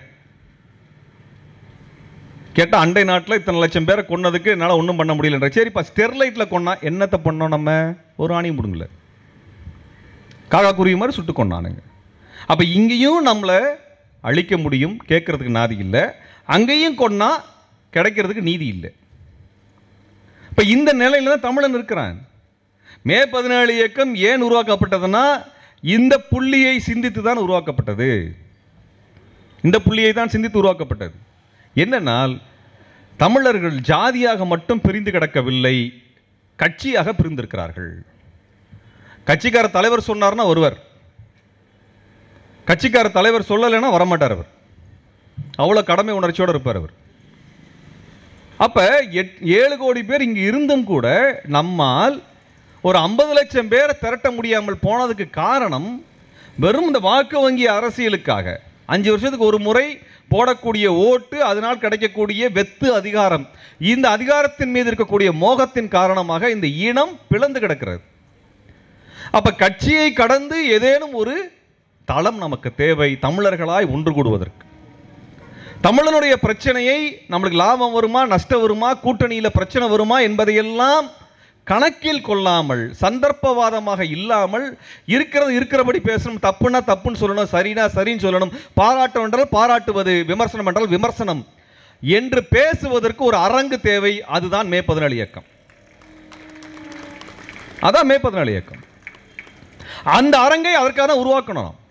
கேட்டா அண்டை நாட்டில் இத்தனை லட்சம் பேரை கொன்னதுக்கு என்னால் ஒன்றும் பண்ண முடியலன்ற சரிப்பா ஸ்டெர்லைட்டில் கொன்னா என்னத்தை பண்ணோம் நம்ம ஒரு ஆணியும் முடியல காக்கா குருவி மாதிரி சுட்டு கொண்டானுங்க அப்போ இங்கேயும் நம்மளை அழிக்க முடியும் கேட்கறதுக்கு நாதி இல்லை அங்கேயும் கொன்னா கிடைக்கிறதுக்கு நீதி இல்லை இப்போ இந்த நிலையில தான் தமிழன் இருக்கிறான் மே பதினேழு இயக்கம் ஏன் உருவாக்கப்பட்டதுன்னா இந்த புள்ளியை சிந்தித்து தான் உருவாக்கப்பட்டது இந்த புள்ளியை தான் சிந்தித்து உருவாக்கப்பட்டது என்னென்னால் தமிழர்கள் ஜாதியாக மட்டும் பிரிந்து கிடக்கவில்லை கட்சியாக பிரிந்திருக்கிறார்கள் கட்சிக்கார தலைவர் சொன்னார்னா ஒருவர் கட்சிக்கார தலைவர் சொல்லலைன்னா வரமாட்டார் அவர் அவ்வளோ கடமை உணர்ச்சியோடு இருப்பார் அவர் அப்ப எட் ஏழு கோடி பேர் இங்க இருந்தும் கூட நம்மால் ஒரு ஐம்பது லட்சம் பேரை திரட்ட முடியாமல் போனதுக்கு காரணம் வெறும் இந்த வாக்கு வங்கி அரசியலுக்காக அஞ்சு வருஷத்துக்கு ஒரு முறை போடக்கூடிய ஓட்டு அதனால் கிடைக்கக்கூடிய வெத்து அதிகாரம் இந்த அதிகாரத்தின் மீது இருக்கக்கூடிய மோகத்தின் காரணமாக இந்த இனம் பிளந்து கிடக்கிறது அப்ப கட்சியை கடந்து ஏதேனும் ஒரு தளம் நமக்கு தேவை தமிழர்களாய் ஒன்று கூடுவதற்கு தமிழனுடைய பிரச்சனையை நம்மளுக்கு லாபம் வருமா நஷ்டம் வருமா கூட்டணியில் பிரச்சனை வருமா என்பதையெல்லாம் கணக்கில் கொள்ளாமல் சந்தர்ப்பவாதமாக இல்லாமல் இருக்கிறது இருக்கிறபடி பேசணும் தப்புனா தப்புன்னு சொல்லணும் சரினா சரின்னு சொல்லணும் பாராட்டம் என்றால் பாராட்டுவது விமர்சனம் என்றால் விமர்சனம் என்று பேசுவதற்கு ஒரு அரங்கு தேவை அதுதான் மே பதினேழு இயக்கம் அதான் மே பதினேழு இயக்கம் அந்த அரங்கை அதற்காக உருவாக்கணும் நாம்.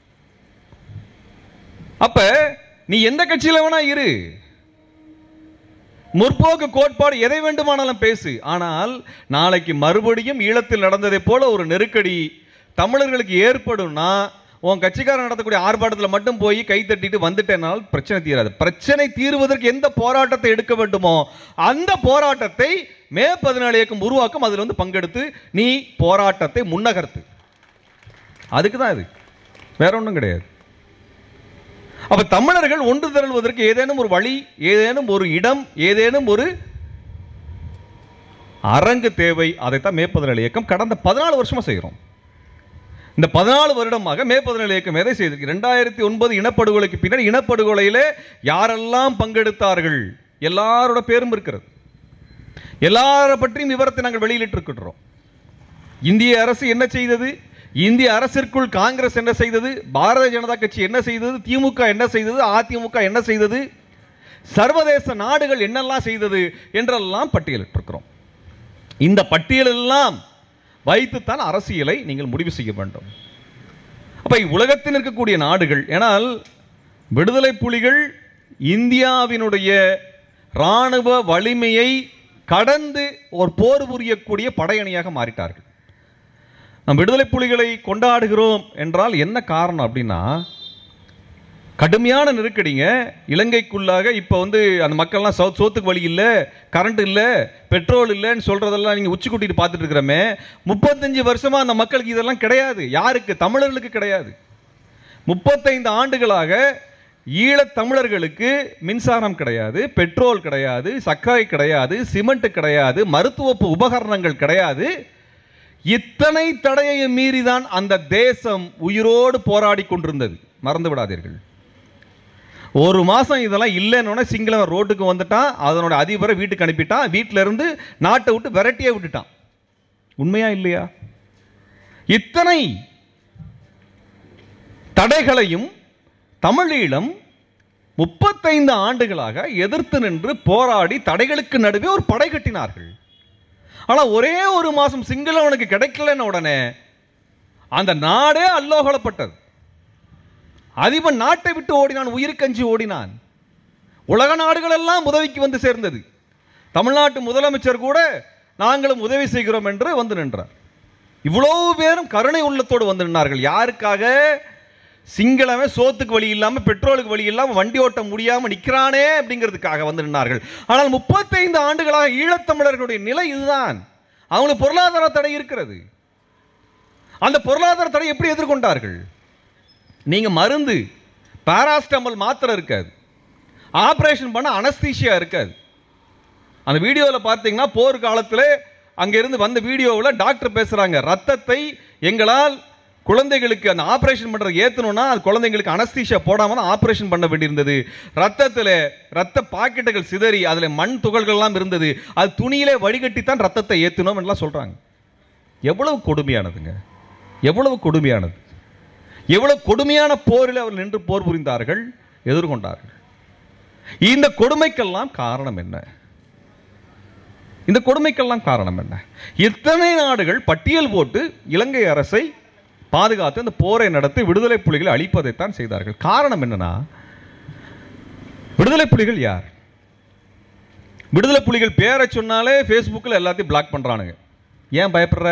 அப்ப நீ எந்த கட்சியில வேணா இரு முற்போக்கு கோட்பாடு எதை வேண்டுமானாலும் பேசு ஆனால் நாளைக்கு மறுபடியும் ஈழத்தில் நடந்ததைப் போல ஒரு நெருக்கடி தமிழர்களுக்கு ஏற்படும்னா உன் கட்சிக்காரன் நடத்தக்கூடிய ஆர்ப்பாட்டத்தில் மட்டும் போய் கை தட்டிட்டு வந்துட்டேனால் பிரச்சனை தீராது பிரச்சனை தீர்வதற்கு எந்த போராட்டத்தை எடுக்க வேண்டுமோ அந்த போராட்டத்தை மே பதினாலு இயக்கம் உருவாக்கும் அதில் வந்து பங்கெடுத்து நீ போராட்டத்தை முன்னகர்த்து அதுக்கு தான் இது வேற ஒன்றும் கிடையாது அப்ப தமிழர்கள் ஒன்று திரள்வதற்கு ஏதேனும் ஒரு வழி ஏதேனும் ஒரு இடம் ஏதேனும் ஒரு அரங்கு தேவை அதைத்தான் மே பதினேழு இயக்கம் கடந்த பதினாலு வருஷமா செய்கிறோம் இந்த பதினாலு வருடமாக மே பதினேழு இயக்கம் எதை செய்திருக்கு ரெண்டாயிரத்தி ஒன்பது இனப்படுகொலைக்கு பின்னாடி இனப்படுகொலையிலே யாரெல்லாம் பங்கெடுத்தார்கள் எல்லாரோட பேரும் இருக்கிறது எல்லார பற்றியும் விவரத்தை நாங்கள் வெளியிட்டு இருக்கின்றோம் இந்திய அரசு என்ன செய்தது இந்திய அரசிற்குள் காங்கிரஸ் என்ன செய்தது பாரதிய ஜனதா கட்சி என்ன செய்தது திமுக என்ன செய்தது அதிமுக என்ன செய்தது சர்வதேச நாடுகள் என்னெல்லாம் செய்தது என்றெல்லாம் பட்டியலிட்டிருக்கிறோம் இந்த பட்டியலெல்லாம் வைத்துத்தான் அரசியலை நீங்கள் முடிவு செய்ய வேண்டும் அப்ப உலகத்தில் இருக்கக்கூடிய நாடுகள் ஏனால் விடுதலை புலிகள் இந்தியாவினுடைய இராணுவ வலிமையை கடந்து ஒரு போர் புரியக்கூடிய படையணியாக மாறிட்டார்கள் நம் விடுதலை புலிகளை கொண்டாடுகிறோம் என்றால் என்ன காரணம் அப்படின்னா கடுமையான நெருக்கடிங்க இலங்கைக்குள்ளாக இப்போ வந்து அந்த மக்கள்லாம் சோ சோத்துக்கு வழி இல்லை கரண்ட் இல்லை பெட்ரோல் இல்லைன்னு சொல்கிறதெல்லாம் நீங்கள் உச்சி கூட்டிட்டு பார்த்துட்டு இருக்கிறோமே முப்பத்தஞ்சு வருஷமாக அந்த மக்களுக்கு இதெல்லாம் கிடையாது யாருக்கு தமிழர்களுக்கு கிடையாது முப்பத்தைந்து ஆண்டுகளாக ஈழத் தமிழர்களுக்கு மின்சாரம் கிடையாது பெட்ரோல் கிடையாது சர்க்கரை கிடையாது சிமெண்ட் கிடையாது மருத்துவ உபகரணங்கள் கிடையாது இத்தனை தடையையும் மீறிதான் அந்த தேசம் உயிரோடு போராடி கொண்டிருந்தது மறந்து விடாதீர்கள் ஒரு மாசம் இதெல்லாம் இல்லைன்னு சிங்களவன் ரோட்டுக்கு வந்துட்டான் அதனோட அதிபரை வீட்டுக்கு அனுப்பிட்டான் வீட்டில இருந்து நாட்டை விட்டு விரட்டியே விட்டுட்டான் உண்மையா இல்லையா இத்தனை தடைகளையும் தமிழீழம் முப்பத்தைந்து ஆண்டுகளாக எதிர்த்து நின்று போராடி தடைகளுக்கு நடுவே ஒரு படை கட்டினார்கள் ஆனா ஒரே ஒரு மாசம் சிங்களவனுக்கு கிடைக்கலன்னு உடனே அந்த நாடே அல்லோகலப்பட்டது அதிபன் நாட்டை விட்டு ஓடினான் உயிருக்கஞ்சி ஓடினான் உலக நாடுகள் எல்லாம் உதவிக்கு வந்து சேர்ந்தது தமிழ்நாட்டு முதலமைச்சர் கூட நாங்களும் உதவி செய்கிறோம் என்று வந்து நின்றார் இவ்வளவு பேரும் கருணை உள்ளத்தோடு வந்து நின்றார்கள் யாருக்காக சிங்களவன் சோத்துக்கு வழி இல்லாம பெட்ரோலுக்கு வழி இல்லாம வண்டி ஓட்ட முடியாம நிக்கிறானே அப்படிங்கிறதுக்காக வந்து நின்றார்கள் ஆனால் முப்பத்தைந்து ஆண்டுகளாக ஈழத்தமிழர்களுடைய நிலை இதுதான் அவங்களுக்கு பொருளாதார தடை இருக்கிறது அந்த பொருளாதார தடை எப்படி எதிர்கொண்டார்கள் நீங்க மருந்து பாராஸ்டமல் மாத்திரை இருக்காது ஆபரேஷன் பண்ண அனஸ்தீஷியா இருக்காது அந்த வீடியோவில் பார்த்தீங்கன்னா போர் காலத்தில் அங்கிருந்து வந்த வீடியோவில் டாக்டர் பேசுறாங்க ரத்தத்தை எங்களால் குழந்தைகளுக்கு அந்த ஆபரேஷன் பண்றது ஏத்தணும்னா அது குழந்தைங்களுக்கு அனஸ்தீஷியா போடாம தான் ஆபரேஷன் பண்ண வேண்டியிருந்தது ரத்தத்தில் ரத்த பாக்கெட்டுகள் சிதறி அதில் மண் துகள்கள்லாம் இருந்தது அது துணியிலே வடிகட்டி தான் ரத்தத்தை ஏற்றணும் எல்லாம் சொல்றாங்க எவ்வளவு கொடுமையானதுங்க எவ்வளவு கொடுமையானது எவ்வளவு கொடுமையான போரில் அவர் நின்று போர் புரிந்தார்கள் எதிர்கொண்டார்கள் இந்த கொடுமைக்கெல்லாம் காரணம் என்ன இந்த கொடுமைக்கெல்லாம் காரணம் என்ன இத்தனை நாடுகள் பட்டியல் போட்டு இலங்கை அரசை பாதுகாத்து இந்த போரை நடத்தி விடுதலை புலிகளை அழிப்பதைத்தான் செய்தார்கள் காரணம் என்னன்னா விடுதலை புலிகள் யார் விடுதலை புலிகள் பேரை சொன்னாலே ஃபேஸ்புக்கில் எல்லாத்தையும் பிளாக் பண்றானுங்க ஏன் பயப்படுற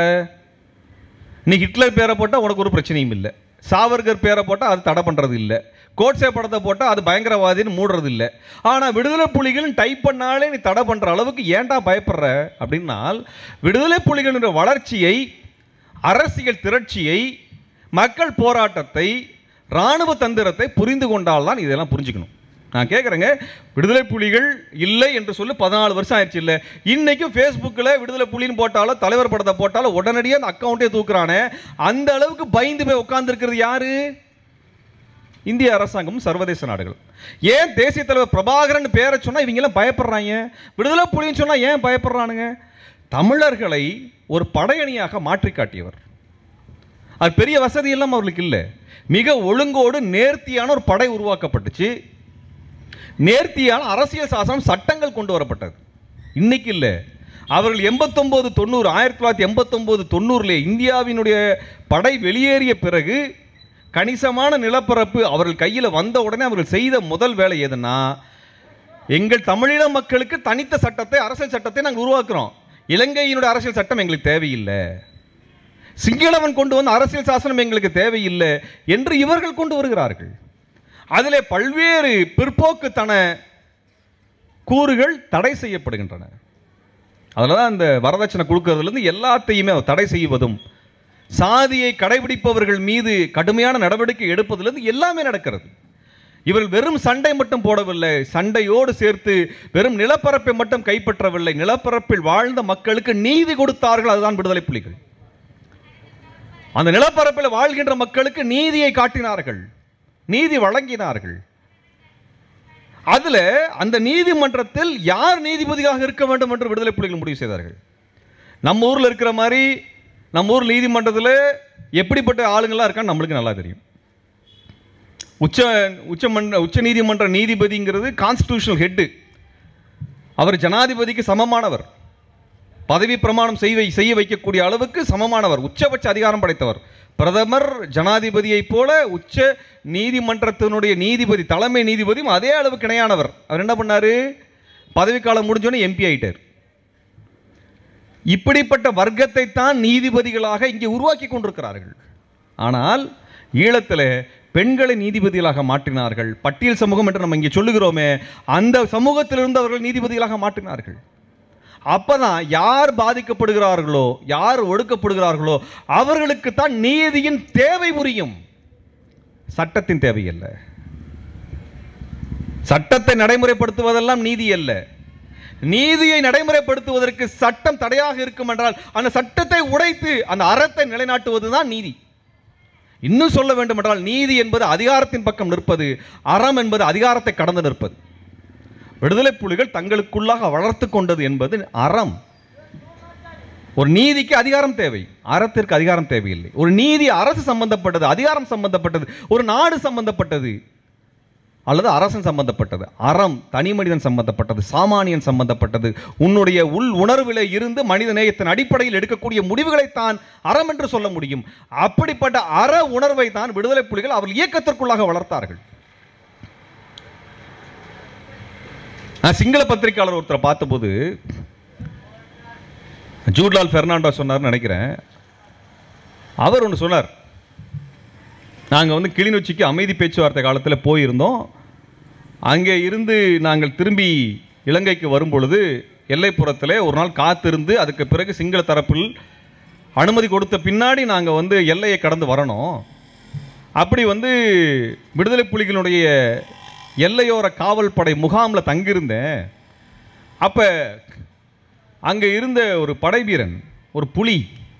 நீ ஹிட்லர் பேரை போட்டால் உனக்கு ஒரு பிரச்சனையும் இல்லை சாவர்கர் பேரை போட்டால் அது தடை பண்ணுறது இல்லை கோட்ஸே படத்தை போட்டால் அது பயங்கரவாதின்னு மூடுறது இல்லை ஆனால் விடுதலை புலிகள் டைப் பண்ணாலே நீ தடை பண்ணுற அளவுக்கு ஏன்டா பயப்படுற அப்படின்னால் விடுதலை புலிகளின் வளர்ச்சியை அரசியல் திரட்சியை மக்கள் போராட்டத்தை இராணுவ தந்திரத்தை புரிந்து கொண்டால்தான் இதெல்லாம் புரிஞ்சுக்கணும் நான் கேட்குறேங்க விடுதலை புலிகள் இல்லை என்று சொல்லி பதினாலு வருஷம் ஆயிடுச்சு இல்லை இன்னைக்கும் ஃபேஸ்புக்கில் விடுதலை புலின்னு போட்டாலும் தலைவர் படத்தை போட்டாலும் உடனடியாக அந்த அக்கௌண்ட்டே தூக்குறானே அந்த அளவுக்கு பயந்து போய் உட்கார்ந்துருக்கிறது யாரு இந்திய அரசாங்கமும் சர்வதேச நாடுகள் ஏன் தேசிய தலைவர் பிரபாகரன் பேரை சொன்னா இவங்க எல்லாம் பயப்படுறாங்க விடுதலை புலின்னு சொன்னா ஏன் பயப்படுறானுங்க தமிழர்களை ஒரு படையணியாக மாற்றி காட்டியவர் அது பெரிய வசதி எல்லாம் அவர்களுக்கு இல்லை மிக ஒழுங்கோடு நேர்த்தியான ஒரு படை உருவாக்கப்பட்டுச்சு நேர்த்தியான அரசியல் சாசனம் சட்டங்கள் கொண்டு வரப்பட்டது இன்னைக்கு இல்லை அவர்கள் எண்பத்தொம்போது தொண்ணூறு ஆயிரத்தி தொள்ளாயிரத்தி எண்பத்தொம்போது தொண்ணூறுல இந்தியாவினுடைய படை வெளியேறிய பிறகு கணிசமான நிலப்பரப்பு அவர்கள் கையில் வந்த உடனே அவர்கள் செய்த முதல் வேலை எதுன்னா எங்கள் தமிழீழ மக்களுக்கு தனித்த சட்டத்தை அரசியல் சட்டத்தை நாங்கள் உருவாக்குறோம் இலங்கையினுடைய அரசியல் சட்டம் எங்களுக்கு தேவையில்லை சிங்களவன் கொண்டு வந்த அரசியல் சாசனம் எங்களுக்கு தேவையில்லை என்று இவர்கள் கொண்டு வருகிறார்கள் அதிலே பல்வேறு பிற்போக்குத்தன கூறுகள் தடை செய்யப்படுகின்றன அதில் தான் அந்த வரதட்சணை கொடுக்கறதுலேருந்து எல்லாத்தையுமே தடை செய்வதும் சாதியை கடைபிடிப்பவர்கள் மீது கடுமையான நடவடிக்கை எடுப்பதிலிருந்து எல்லாமே நடக்கிறது இவர்கள் வெறும் சண்டை மட்டும் போடவில்லை சண்டையோடு சேர்த்து வெறும் நிலப்பரப்பை மட்டும் கைப்பற்றவில்லை நிலப்பரப்பில் வாழ்ந்த மக்களுக்கு நீதி கொடுத்தார்கள் அதுதான் விடுதலை புலிகள் அந்த நிலப்பரப்பில் வாழ்கின்ற மக்களுக்கு நீதியை காட்டினார்கள் நீதி வழங்கினார்கள் அதுல அந்த நீதிமன்றத்தில் யார் நீதிபதியாக இருக்க வேண்டும் என்று விடுதலை புலிகள் முடிவு செய்தார்கள் நம்ம ஊர்ல இருக்கிற மாதிரி நம்ம ஊர் நீதிமன்றத்தில் எப்படிப்பட்ட ஆளுங்கள்லாம் இருக்கான்னு நம்மளுக்கு நல்லா தெரியும் உச்ச உச்சமன்ற உச்ச நீதிமன்ற நீதிபதிங்கிறது கான்ஸ்டிடியூஷனல் ஹெட்டு அவர் ஜனாதிபதிக்கு சமமானவர் பதவி பிரமாணம் செய்ய செய்ய வைக்கக்கூடிய அளவுக்கு சமமானவர் உச்சபட்ச அதிகாரம் படைத்தவர் பிரதமர் ஜனாதிபதியைப் போல உச்ச நீதிமன்றத்தினுடைய நீதிபதி தலைமை நீதிபதியும் அதே அளவுக்கு இணையானவர் அவர் என்ன பண்ணாரு பதவிக்காலம் முடிஞ்சோடனே எம்பி ஆயிட்டார் இப்படிப்பட்ட வர்க்கத்தை தான் நீதிபதிகளாக இங்கே உருவாக்கி கொண்டிருக்கிறார்கள் ஆனால் ஈழத்தில் பெண்களை நீதிபதிகளாக மாற்றினார்கள் பட்டியல் சமூகம் என்று நம்ம இங்கே சொல்லுகிறோமே அந்த சமூகத்திலிருந்து அவர்கள் நீதிபதிகளாக மாற்றினார்கள் அப்பதான் யார் பாதிக்கப்படுகிறார்களோ யார் ஒடுக்கப்படுகிறார்களோ அவர்களுக்கு தான் நீதியின் தேவை புரியும் சட்டத்தின் தேவையல்ல சட்டத்தை நடைமுறைப்படுத்துவதெல்லாம் நீதி அல்ல நீதியை நடைமுறைப்படுத்துவதற்கு சட்டம் தடையாக இருக்கும் என்றால் அந்த சட்டத்தை உடைத்து அந்த அறத்தை நிலைநாட்டுவதுதான் நீதி இன்னும் சொல்ல வேண்டும் என்றால் நீதி என்பது அதிகாரத்தின் பக்கம் நிற்பது அறம் என்பது அதிகாரத்தை கடந்து நிற்பது விடுதலை புலிகள் தங்களுக்குள்ளாக வளர்த்து கொண்டது என்பது அறம் ஒரு நீதிக்கு அதிகாரம் தேவை அறத்திற்கு அதிகாரம் தேவையில்லை ஒரு நீதி அரசு சம்பந்தப்பட்டது அதிகாரம் சம்பந்தப்பட்டது ஒரு நாடு சம்பந்தப்பட்டது அல்லது அரசன் சம்பந்தப்பட்டது அறம் தனி மனிதன் சம்பந்தப்பட்டது சாமானியன் சம்பந்தப்பட்டது உன்னுடைய உள் உணர்விலே இருந்து மனித நேயத்தின் அடிப்படையில் எடுக்கக்கூடிய முடிவுகளைத்தான் அறம் என்று சொல்ல முடியும் அப்படிப்பட்ட அற உணர்வை தான் விடுதலை புலிகள் அவர்கள் இயக்கத்திற்குள்ளாக வளர்த்தார்கள் நான் சிங்கள பத்திரிகையாளர் ஒருத்தரை பார்த்தபோது ஜூட்லால் பெர்னாண்டோ சொன்னார்னு நினைக்கிறேன் அவர் ஒன்று சொன்னார் நாங்கள் வந்து கிளிநொச்சிக்கு அமைதி பேச்சுவார்த்தை காலத்தில் போயிருந்தோம் அங்கே இருந்து நாங்கள் திரும்பி இலங்கைக்கு வரும்பொழுது எல்லைப்புறத்தில் ஒரு நாள் காத்திருந்து அதுக்கு பிறகு சிங்கள தரப்பில் அனுமதி கொடுத்த பின்னாடி நாங்கள் வந்து எல்லையை கடந்து வரணும் அப்படி வந்து விடுதலை புலிகளுடைய எல்லையோர காவல் படை முகாமில் தங்கியிருந்தேன் அப்போ அங்கே இருந்த ஒரு படை வீரன் ஒரு புலி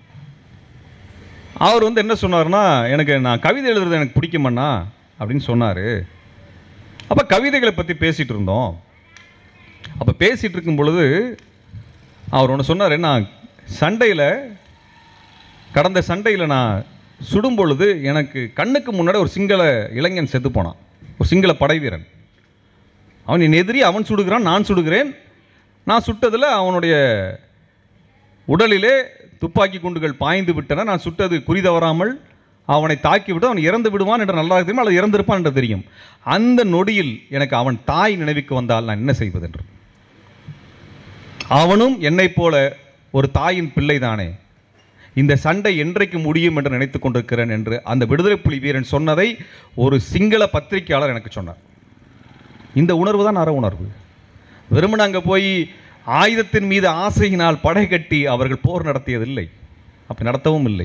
அவர் வந்து என்ன சொன்னார்னா எனக்கு நான் கவிதை எழுதுறது எனக்கு பிடிக்குமண்ணா அப்படின்னு சொன்னார் அப்போ கவிதைகளை பற்றி பேசிகிட்டு இருந்தோம் அப்போ பேசிகிட்டு இருக்கும் பொழுது அவர் ஒன்று சொன்னார் நான் சண்டையில் கடந்த சண்டையில் நான் சுடும் பொழுது எனக்கு கண்ணுக்கு முன்னாடி ஒரு சிங்கள இளைஞன் செத்து போனான் ஒரு சிங்கள படை வீரன் அவன் என் எதிரி அவன் சுடுகிறான் நான் சுடுகிறேன் நான் சுட்டதில் அவனுடைய உடலிலே துப்பாக்கி குண்டுகள் பாய்ந்து விட்டன நான் சுட்டது குறி தவறாமல் அவனை தாக்கி விட்டு அவன் இறந்து விடுவான் என்று நல்லா தெரியும் அல்லது இறந்திருப்பான் என்று தெரியும் அந்த நொடியில் எனக்கு அவன் தாய் நினைவுக்கு வந்தால் நான் என்ன செய்வது என்று அவனும் என்னைப் போல ஒரு தாயின் பிள்ளைதானே இந்த சண்டை என்றைக்கு முடியும் என்று நினைத்துக் கொண்டிருக்கிறேன் என்று அந்த விடுதலை புலி வீரன் சொன்னதை ஒரு சிங்கள பத்திரிகையாளர் எனக்கு சொன்னார் இந்த உணர்வு தான் அற உணர்வு வெறுமனே அங்கே போய் ஆயுதத்தின் மீது ஆசையினால் படை கட்டி அவர்கள் போர் நடத்தியதில்லை அப்படி நடத்தவும் இல்லை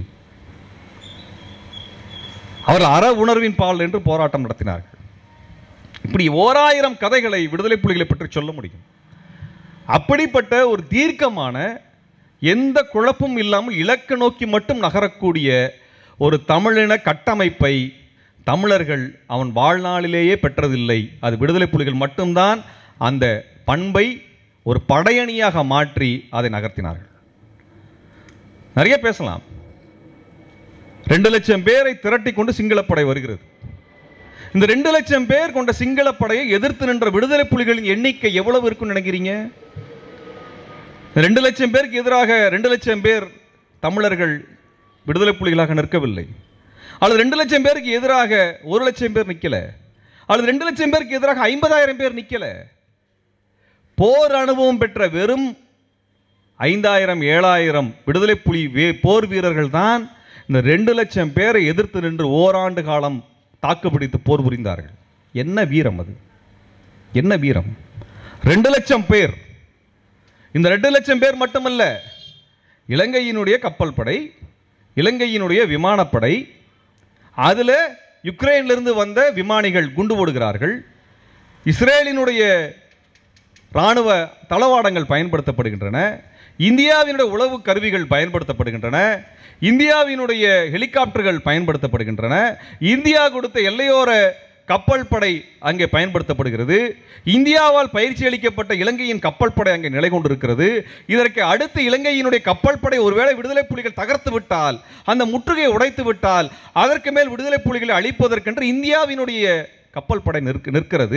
அவர் அற உணர்வின் பால் என்று போராட்டம் நடத்தினார்கள் இப்படி ஓராயிரம் கதைகளை விடுதலை புலிகளை பற்றி சொல்ல முடியும் அப்படிப்பட்ட ஒரு தீர்க்கமான எந்த குழப்பமும் இல்லாமல் இலக்கு நோக்கி மட்டும் நகரக்கூடிய ஒரு தமிழின கட்டமைப்பை தமிழர்கள் அவன் வாழ்நாளிலேயே பெற்றதில்லை அது விடுதலை புலிகள் மட்டும்தான் அந்த பண்பை ஒரு படையணியாக மாற்றி அதை நகர்த்தினார்கள் நிறைய பேசலாம் ரெண்டு லட்சம் பேரை திரட்டி கொண்டு சிங்களப்படை வருகிறது இந்த ரெண்டு லட்சம் பேர் கொண்ட சிங்களப்படையை எதிர்த்து நின்ற விடுதலை புலிகளின் எண்ணிக்கை எவ்வளவு இருக்குன்னு நினைக்கிறீங்க ரெண்டு லட்சம் பேருக்கு எதிராக ரெண்டு லட்சம் பேர் தமிழர்கள் விடுதலை புலிகளாக நிற்கவில்லை அல்லது ரெண்டு லட்சம் பேருக்கு எதிராக ஒரு லட்சம் பேர் நிக்கல அல்லது ரெண்டு லட்சம் பேருக்கு எதிராக ஐம்பதாயிரம் பேர் நிக்கல போர் அனுபவம் பெற்ற வெறும் ஐந்தாயிரம் ஏழாயிரம் விடுதலை புலி வே- போர் வீரர்கள் தான் இந்த ரெண்டு லட்சம் பேரை எதிர்த்து நின்று ஓராண்டு காலம் தாக்குப்பிடித்து போர் புரிந்தார்கள் என்ன வீரம் அது என்ன வீரம் ரெண்டு லட்சம் பேர் இந்த ரெண்டு லட்சம் பேர் மட்டுமல்ல இலங்கையினுடைய கப்பல் படை இலங்கையினுடைய விமானப்படை அதில் யுக்ரைனிலிருந்து வந்த விமானிகள் குண்டு போடுகிறார்கள் இஸ்ரேலினுடைய இராணுவ தளவாடங்கள் பயன்படுத்தப்படுகின்றன இந்தியாவினுடைய உளவு கருவிகள் பயன்படுத்தப்படுகின்றன இந்தியாவினுடைய ஹெலிகாப்டர்கள் பயன்படுத்தப்படுகின்றன இந்தியா கொடுத்த எல்லையோர கப்பல் படை அங்கே பயன்படுத்தப்படுகிறது இந்தியாவால் பயிற்சி அளிக்கப்பட்ட இலங்கையின் கப்பல் படை அங்கே நிலை கொண்டிருக்கிறது இதற்கு அடுத்து இலங்கையினுடைய கப்பல் படை ஒருவேளை விடுதலை புலிகள் தகர்த்து விட்டால் அந்த முற்றுகையை உடைத்து விட்டால் அதற்கு மேல் விடுதலை புலிகளை அழிப்பதற்கென்று இந்தியாவினுடைய கப்பல் படை நிற்க நிற்கிறது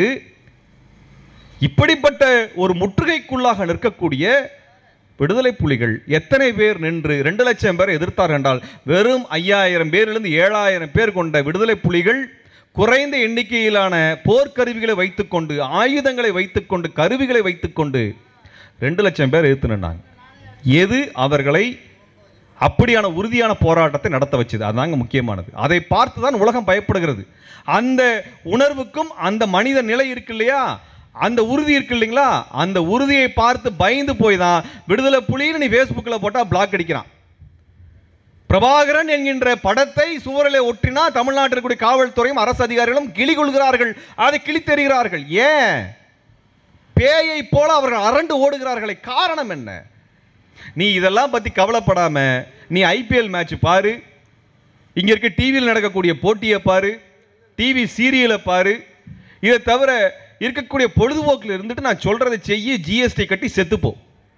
இப்படிப்பட்ட ஒரு முற்றுகைக்குள்ளாக நிற்கக்கூடிய விடுதலை புலிகள் எத்தனை பேர் நின்று ரெண்டு லட்சம் பேர் எதிர்த்தார்கள் என்றால் வெறும் ஐயாயிரம் பேரிலிருந்து ஏழாயிரம் பேர் கொண்ட விடுதலை புலிகள் குறைந்த எண்ணிக்கையிலான போர்க்கருவிகளை வைத்துக்கொண்டு ஆயுதங்களை வைத்துக்கொண்டு கருவிகளை வைத்துக்கொண்டு ரெண்டு லட்சம் பேர் எதிர்த்து நின்னாங்க எது அவர்களை அப்படியான உறுதியான போராட்டத்தை நடத்த வச்சது அதுதாங்க முக்கியமானது அதை பார்த்து தான் உலகம் பயப்படுகிறது அந்த உணர்வுக்கும் அந்த மனித நிலை இருக்கு இல்லையா அந்த உறுதி இருக்கு இல்லைங்களா அந்த உறுதியை பார்த்து பயந்து போய் தான் விடுதலை புலின்னு நீ ஃபேஸ்புக்கில் போட்டால் பிளாக் அடிக்கிறான் பிரபாகரன் என்கின்ற படத்தை சுவரிலே ஒட்டினா தமிழ்நாட்டில் இருக்கக்கூடிய காவல்துறையும் அரசு அதிகாரிகளும் கிளி கொள்கிறார்கள் அதை கிழித்தெறிகிறார்கள் ஏன் பேயை போல அவர்கள் அரண்டு ஓடுகிறார்களே காரணம் என்ன நீ இதெல்லாம் பத்தி கவலைப்படாம நீ ஐபிஎல் மேட்ச் பாரு இங்க இருக்க டிவியில் நடக்கக்கூடிய போட்டியை பாரு டிவி சீரியலை பாரு இதை தவிர இருக்கக்கூடிய பொழுதுபோக்கில் இருந்துட்டு நான் சொல்றதை செய்ய ஜிஎஸ்டி கட்டி செத்துப்போ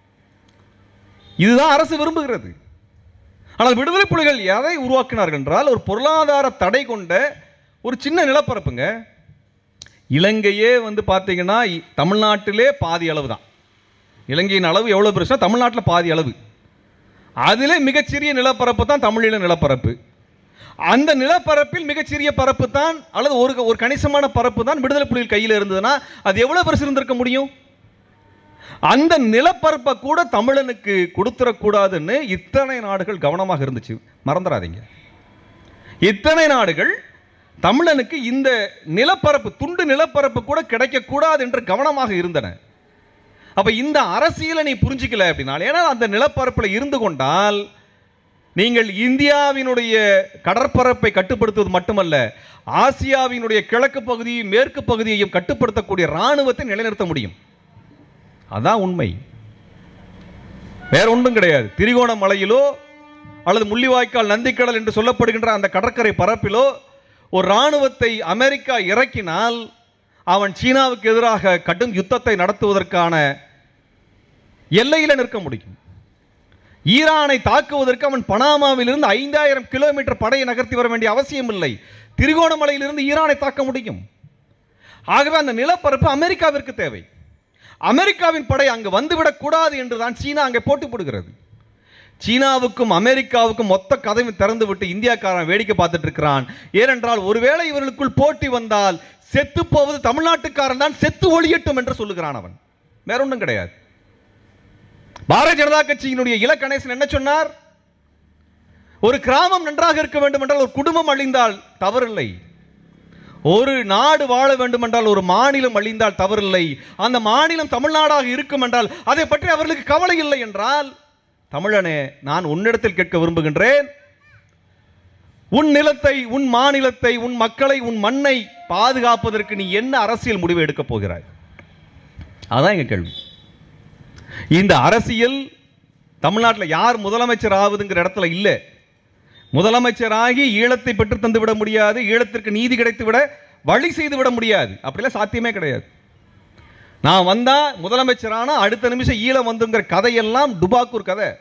இதுதான் அரசு விரும்புகிறது ஆனால் விடுதலை புலிகள் எதை உருவாக்கினார்கள் என்றால் ஒரு பொருளாதார தடை கொண்ட ஒரு சின்ன நிலப்பரப்புங்க இலங்கையே வந்து பார்த்தீங்கன்னா இ- தமிழ்நாட்டிலே பாதி அளவு தான் இலங்கையின் அளவு எவ்வளோ பெருசுனா தமிழ்நாட்டில் பாதி அளவு அதிலே மிகச்சிறிய நிலப்பரப்பு தான் தமிழீழ நிலப்பரப்பு அந்த நிலப்பரப்பில் மிகச்சிறிய பரப்பு தான் அல்லது ஒரு ஒரு கணிசமான பரப்பு தான் விடுதலை புலிகள் கையில் இருந்ததுன்னா அது எவ்வளோ பெருசு இருந்திருக்க முடியும் அந்த நிலப்பரப்பை கூட தமிழனுக்கு கொடுத்துடக்கூடாதுன்னு இத்தனை நாடுகள் கவனமாக இருந்துச்சு மறந்துடாதீங்க இத்தனை நாடுகள் தமிழனுக்கு இந்த நிலப்பரப்பு துண்டு நிலப்பரப்பு கூட கிடைக்கக்கூடாது என்று கவனமாக இருந்தன அப்ப இந்த அரசியலை நீ புரிஞ்சிக்கல அப்படின்னா ஏன்னா அந்த நிலப்பரப்பில் இருந்து கொண்டால் நீங்கள் இந்தியாவினுடைய கடற்பரப்பை கட்டுப்படுத்துவது மட்டுமல்ல ஆசியாவினுடைய கிழக்கு பகுதியும் மேற்கு பகுதியையும் கட்டுப்படுத்தக்கூடிய இராணுவத்தை நிலைநிறுத்த முடியும் அதான் உண்மை வேற ஒன்றும் கிடையாது திரிகோணமலையிலோ அல்லது முள்ளிவாய்க்கால் நந்திக்கடல் என்று சொல்லப்படுகின்ற அந்த கடற்கரை பரப்பிலோ ஒரு இராணுவத்தை அமெரிக்கா இறக்கினால் அவன் சீனாவுக்கு எதிராக கடும் யுத்தத்தை நடத்துவதற்கான எல்லையில நிற்க முடியும் ஈரானை தாக்குவதற்கு அவன் பனாமாவிலிருந்து ஐந்தாயிரம் கிலோமீட்டர் படையை நகர்த்தி வர வேண்டிய அவசியம் இல்லை திரிகோணமலையிலிருந்து ஈரானை தாக்க முடியும் ஆகவே அந்த நிலப்பரப்பு அமெரிக்காவிற்கு தேவை அமெரிக்காவின் படை அங்கு வந்துவிடக் கூடாது என்றுதான் சீனா அங்கே போட்டி போடுகிறது சீனாவுக்கும் அமெரிக்காவுக்கும் மொத்த கதவை திறந்து விட்டு இந்தியாக்காரன் வேடிக்கை பார்த்துட்டு இருக்கிறான் ஏனென்றால் ஒருவேளை இவர்களுக்குள் போட்டி வந்தால் செத்து போவது தமிழ்நாட்டுக்காரன் தான் செத்து ஒளியட்டும் என்று சொல்லுகிறான் அவன் வேற ஒன்றும் கிடையாது பாரதிய ஜனதா கட்சியினுடைய இல கணேசன் என்ன சொன்னார் ஒரு கிராமம் நன்றாக இருக்க வேண்டும் என்றால் ஒரு குடும்பம் அழிந்தால் தவறில்லை ஒரு நாடு வாழ வேண்டும் என்றால் ஒரு மாநிலம் அழிந்தால் தவறில்லை அந்த மாநிலம் தமிழ்நாடாக இருக்கும் என்றால் அதை பற்றி அவர்களுக்கு கவலை இல்லை என்றால் தமிழனே நான் உன்னிடத்தில் கேட்க விரும்புகின்றேன் உன் நிலத்தை உன் மாநிலத்தை உன் மக்களை உன் மண்ணை பாதுகாப்பதற்கு நீ என்ன அரசியல் முடிவை எடுக்கப் போகிறாய் அதான் எங்க கேள்வி இந்த அரசியல் தமிழ்நாட்டில் யார் முதலமைச்சர் ஆகுதுங்கிற இடத்துல இல்லை முதலமைச்சராகி ஈழத்தை பெற்று தந்து விட முடியாது ஈழத்திற்கு நீதி கிடைத்து விட வழி செய்து விட முடியாது அப்படிலாம் சாத்தியமே கிடையாது நான் வந்தா முதலமைச்சரானா அடுத்த நிமிஷம் ஈழம் வந்துங்கிற கதையெல்லாம் டுபாக்கூர் கதை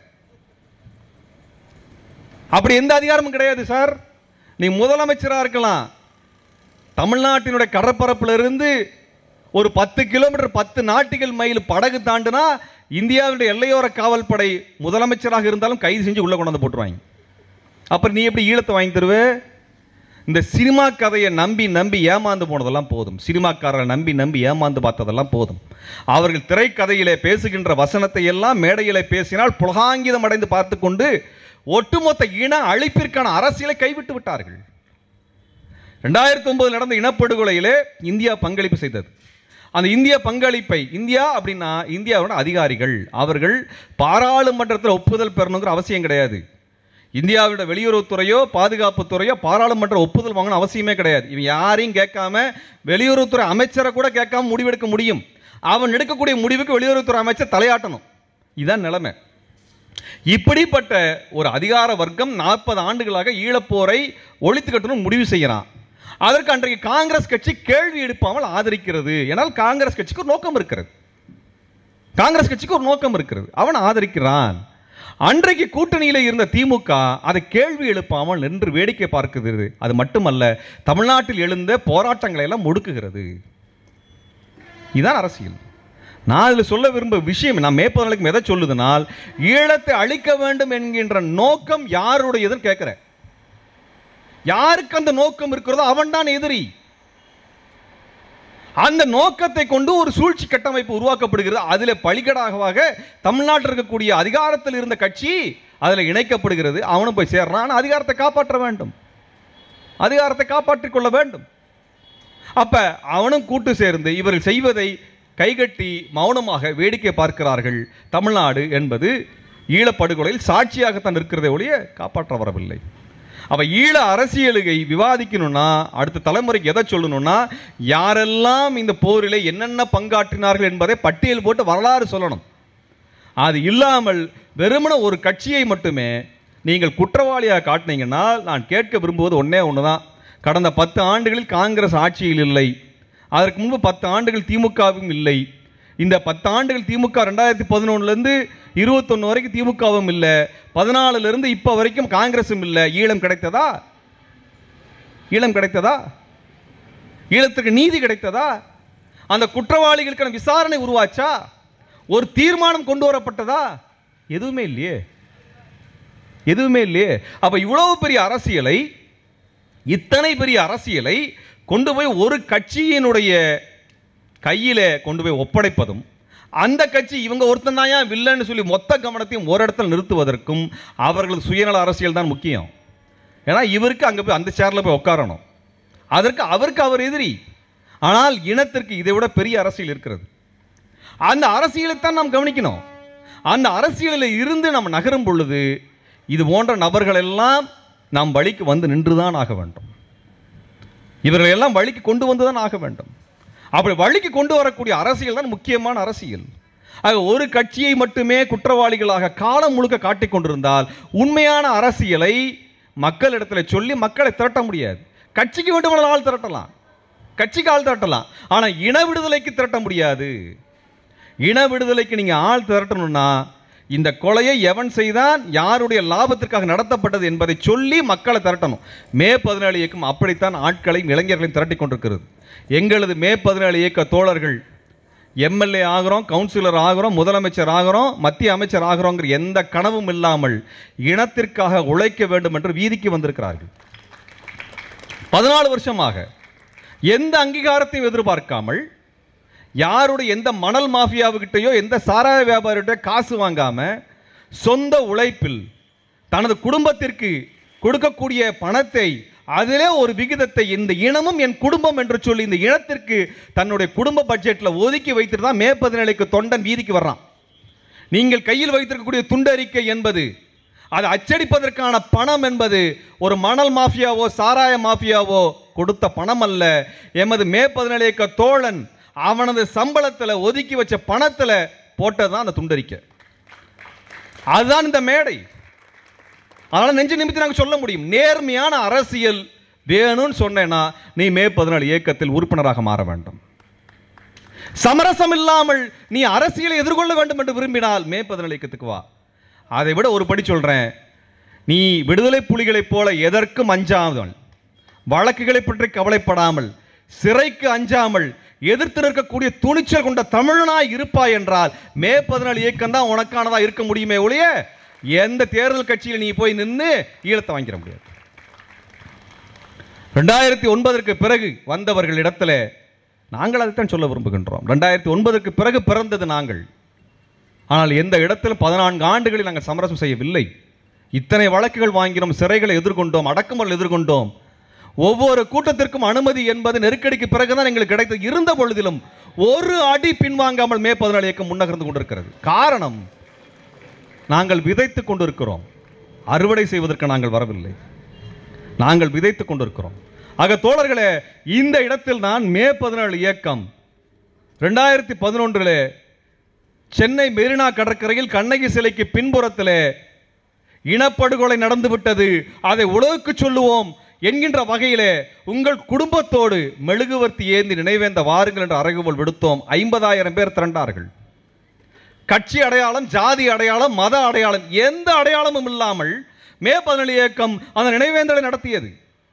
அப்படி எந்த அதிகாரமும் கிடையாது சார் நீ முதலமைச்சராக இருக்கலாம் தமிழ்நாட்டினுடைய கடற்பரப்புல இருந்து ஒரு பத்து கிலோமீட்டர் பத்து நாட்டிகள் மைல் படகு தாண்டுனா இந்தியாவுடைய எல்லையோர காவல்படை முதலமைச்சராக இருந்தாலும் கைது செஞ்சு உள்ள கொண்டு வந்து போட்டுருவாங்க அப்புறம் நீ எப்படி ஈழத்தை வாங்கி தருவே இந்த சினிமா கதையை நம்பி நம்பி ஏமாந்து போனதெல்லாம் போதும் சினிமாக்காரரை நம்பி நம்பி ஏமாந்து பார்த்ததெல்லாம் போதும் அவர்கள் திரைக்கதையிலே பேசுகின்ற வசனத்தை எல்லாம் மேடையிலே பேசினால் புலகாங்கிதம் அடைந்து பார்த்து கொண்டு ஒட்டுமொத்த இன அழிப்பிற்கான அரசியலை கைவிட்டு விட்டார்கள் ரெண்டாயிரத்தி ஒன்பது நடந்த இனப்படுகொலையிலே இந்தியா பங்களிப்பு செய்தது அந்த இந்திய பங்களிப்பை இந்தியா அப்படின்னா இந்தியாவோட அதிகாரிகள் அவர்கள் பாராளுமன்றத்தில் ஒப்புதல் பெறணுங்கிற அவசியம் கிடையாது இந்தியாவோட வெளியுறவுத்துறையோ பாதுகாப்புத்துறையோ பாராளுமன்ற ஒப்புதல் வாங்கணும் அவசியமே கிடையாது இவன் யாரையும் கேட்காம வெளியுறவுத்துறை அமைச்சரை கூட கேட்காம முடிவெடுக்க முடியும் அவன் எடுக்கக்கூடிய முடிவுக்கு வெளியுறவுத்துறை அமைச்சர் தலையாட்டணும் இதுதான் நிலைமை இப்படிப்பட்ட ஒரு அதிகார வர்க்கம் நாற்பது ஆண்டுகளாக ஈழப்போரை ஒழித்து கட்டணும் முடிவு செய்யறான் அதற்கு அன்றைக்கு காங்கிரஸ் கட்சி கேள்வி எழுப்பாமல் ஆதரிக்கிறது ஏனால் காங்கிரஸ் கட்சிக்கு ஒரு நோக்கம் இருக்கிறது காங்கிரஸ் கட்சிக்கு ஒரு நோக்கம் இருக்கிறது அவன் ஆதரிக்கிறான் அன்றைக்கு கூட்டணியில் இருந்த திமுக அதை கேள்வி எழுப்பாமல் நின்று வேடிக்கை பார்க்கிறது அது மட்டுமல்ல தமிழ்நாட்டில் எழுந்த போராட்டங்களை எல்லாம் முடுக்குகிறது இதுதான் அரசியல் நான் அதில் சொல்ல விரும்ப விஷயம் நான் மேற்பது நாளைக்கு எதை சொல்லுதுனால் ஈழத்தை அழிக்க வேண்டும் என்கின்ற நோக்கம் யாருடையதுன்னு கேட்கிறேன் யாருக்கு அந்த நோக்கம் இருக்கிறதோ அவன் தான் எதிரி அந்த நோக்கத்தை கொண்டு ஒரு சூழ்ச்சி கட்டமைப்பு உருவாக்கப்படுகிறது அதில் பலிகடாகவாக தமிழ்நாட்டில் இருக்கக்கூடிய அதிகாரத்தில் இருந்த கட்சி அதில் இணைக்கப்படுகிறது அவனும் போய் சேர்றான் ஆனா அதிகாரத்தை காப்பாற்ற வேண்டும் அதிகாரத்தை காப்பாற்றிக் கொள்ள வேண்டும் அப்ப அவனும் கூட்டு சேர்ந்து இவர்கள் செய்வதை கைகட்டி மௌனமாக வேடிக்கை பார்க்கிறார்கள் தமிழ்நாடு என்பது ஈழப்படுகொலையில் சாட்சியாகத்தான் இருக்கிறதே ஒழிய காப்பாற்ற வரவில்லை அவ ஈழ அரசியலுகை விவாதிக்கணும்னா அடுத்த தலைமுறைக்கு எதை சொல்லணும்னா யாரெல்லாம் இந்த போரில் என்னென்ன பங்காற்றினார்கள் என்பதை பட்டியல் போட்டு வரலாறு சொல்லணும் அது இல்லாமல் வெறுமன ஒரு கட்சியை மட்டுமே நீங்கள் குற்றவாளியாக காட்டினீங்கன்னா நான் கேட்க விரும்புவது ஒன்றே ஒன்று தான் கடந்த பத்து ஆண்டுகளில் காங்கிரஸ் ஆட்சியில் இல்லை அதற்கு முன்பு பத்து ஆண்டுகள் திமுகவும் இல்லை இந்த பத்து ஆண்டுகள் திமுக ரெண்டாயிரத்தி பதினொன்னுலேருந்து இருபத்தொன்று வரைக்கும் திமுகவும் இல்லை பதினாலுலேருந்து இப்போ வரைக்கும் காங்கிரஸும் இல்லை ஈழம் கிடைத்ததா ஈழம் கிடைத்ததா ஈழத்துக்கு நீதி கிடைத்ததா அந்த குற்றவாளிகளுக்கான விசாரணை உருவாச்சா ஒரு தீர்மானம் கொண்டு வரப்பட்டதா எதுவுமே இல்லையே எதுவுமே இல்லையே அப்ப இவ்வளவு பெரிய அரசியலை இத்தனை பெரிய அரசியலை கொண்டு போய் ஒரு கட்சியினுடைய கையில கொண்டு போய் ஒப்படைப்பதும் அந்த கட்சி இவங்க ஒருத்தன் தான் ஏன் வில்லன்னு சொல்லி மொத்த கவனத்தையும் ஒரு இடத்துல நிறுத்துவதற்கும் அவர்களது சுயநல அரசியல் தான் முக்கியம் ஏன்னா இவருக்கு அங்கே போய் அந்த சேர்ல போய் உட்காரணும் அதற்கு அவருக்கு அவர் எதிரி ஆனால் இனத்திற்கு இதை விட பெரிய அரசியல் இருக்கிறது அந்த அரசியலைத்தான் நாம் கவனிக்கணும் அந்த அரசியலில் இருந்து நாம் நகரும் பொழுது இது போன்ற நபர்கள் எல்லாம் நாம் வழிக்கு வந்து நின்றுதான் ஆக வேண்டும் இவர்கள் எல்லாம் வழிக்கு கொண்டு வந்து தான் ஆக வேண்டும் அப்படி வழிக்கு கொண்டு வரக்கூடிய அரசியல் தான் முக்கியமான அரசியல் ஆக ஒரு கட்சியை மட்டுமே குற்றவாளிகளாக காலம் முழுக்க காட்டிக் கொண்டிருந்தால் உண்மையான அரசியலை மக்களிடத்தில் சொல்லி மக்களை திரட்ட முடியாது கட்சிக்கு வேண்டுமானால் ஆள் திரட்டலாம் கட்சிக்கு ஆள் திரட்டலாம் ஆனால் இன விடுதலைக்கு திரட்ட முடியாது இன விடுதலைக்கு நீங்க ஆள் திரட்டணும்னா இந்த கொலையை எவன் செய்தான் யாருடைய லாபத்திற்காக நடத்தப்பட்டது என்பதை சொல்லி மக்களை திரட்டணும் மே பதினேழு இயக்கம் அப்படித்தான் ஆட்களையும் இளைஞர்களையும் திரட்டி கொண்டிருக்கிறது எங்களது மே பதினேழு இயக்க தோழர்கள் எம்எல்ஏ ஆகிறோம் கவுன்சிலர் ஆகிறோம் முதலமைச்சர் ஆகிறோம் மத்திய அமைச்சர் ஆகிறோங்கிற எந்த கனவும் இல்லாமல் இனத்திற்காக உழைக்க வேண்டும் என்று வீதிக்கு வந்திருக்கிறார்கள் பதினாலு வருஷமாக எந்த அங்கீகாரத்தையும் எதிர்பார்க்காமல் யாருடைய எந்த மணல் மாஃபியாவுக்கிட்டையோ எந்த சாராய வியாபாரிகிட்ட காசு வாங்காம சொந்த உழைப்பில் தனது குடும்பத்திற்கு கொடுக்கக்கூடிய பணத்தை அதிலே ஒரு விகிதத்தை இந்த இனமும் என் குடும்பம் என்று சொல்லி இந்த இனத்திற்கு தன்னுடைய குடும்ப பட்ஜெட்ல ஒதுக்கி வைத்துட்டு தான் மே பதினேழுக்கு தொண்டன் வீதிக்கு வர்றான் நீங்கள் கையில் வைத்திருக்கக்கூடிய துண்டறிக்கை என்பது அதை அச்சடிப்பதற்கான பணம் என்பது ஒரு மணல் மாஃபியாவோ சாராய மாஃபியாவோ கொடுத்த பணம் அல்ல எமது மே பதினேழு தோழன் அவனது சம்பளத்துல ஒதுக்கி வச்ச பணத்துல போட்டதுதான் அந்த துண்டறிக்கை அதுதான் இந்த மேடை அதனால நெஞ்சு நிமித்தி நாங்கள் சொல்ல முடியும் நேர்மையான அரசியல் வேணும்னு சொன்னேன்னா நீ மே பதினாலு இயக்கத்தில் உறுப்பினராக மாற வேண்டும் சமரசம் இல்லாமல் நீ அரசியலை எதிர்கொள்ள வேண்டும் என்று விரும்பினால் மே பதினாலு இயக்கத்துக்கு வா அதை விட ஒரு படி சொல்றேன் நீ விடுதலை புலிகளைப் போல எதற்கும் அஞ்சாமல் வழக்குகளை பற்றி கவலைப்படாமல் சிறைக்கு அஞ்சாமல் எதிர்த்து நிற்கக்கூடிய துணிச்சல் கொண்ட தமிழனாய் இருப்பாய் என்றால் மே பதினாலு இயக்கம் தான் உனக்கானதா இருக்க முடியுமே ஒழிய எந்த தேர்தல் கட்சியில் நீ போய் நின்று ஈழத்தை வாங்கிட முடியாது ரெண்டாயிரத்தி ஒன்பதற்கு பிறகு வந்தவர்களிடத்துல நாங்கள் அதைத்தான் சொல்ல விரும்புகின்றோம் ரெண்டாயிரத்தி ஒன்பதற்கு பிறகு பிறந்தது நாங்கள் ஆனால் எந்த இடத்திலும் பதினான்கு ஆண்டுகளில் நாங்கள் சமரசம் செய்யவில்லை இத்தனை வழக்குகள் வாங்கினோம் சிறைகளை எதிர்கொண்டோம் அடக்குமுறை எதிர்கொண்டோம் ஒவ்வொரு கூட்டத்திற்கும் அனுமதி என்பது நெருக்கடிக்கு பிறகுதான் எங்களுக்கு கிடைத்தது இருந்த பொழுதிலும் ஒரு அடி பின்வாங்காமல் மே பதினாலு இயக்கம் முன்னகர்ந்து கொண்டிருக்கிறது காரணம் நாங்கள் விதைத்துக் கொண்டிருக்கிறோம் அறுவடை செய்வதற்கு நாங்கள் வரவில்லை நாங்கள் விதைத்துக் கொண்டிருக்கிறோம் ஆக தோழர்களே இந்த இடத்தில் நான் மே பதினாலு இயக்கம் ரெண்டாயிரத்தி பதினொன்றில் சென்னை மெரினா கடற்கரையில் கண்ணகி சிலைக்கு பின்புறத்திலே இனப்படுகொலை நடந்துவிட்டது அதை உலகுக்கு சொல்லுவோம் என்கின்ற வகையிலே உங்கள் குடும்பத்தோடு மெழுகுவர்த்தி ஏந்தி நினைவேந்த வாருங்கள் என்று அறைகோல் விடுத்தோம் ஐம்பதாயிரம் பேர் திரண்டார்கள் கட்சி அடையாளம் ஜாதி அடையாளம் மத அடையாளம் எந்த அடையாளமும் இல்லாமல் மே பதினேழு இயக்கம் அந்த நினைவேந்தலை நடத்தியது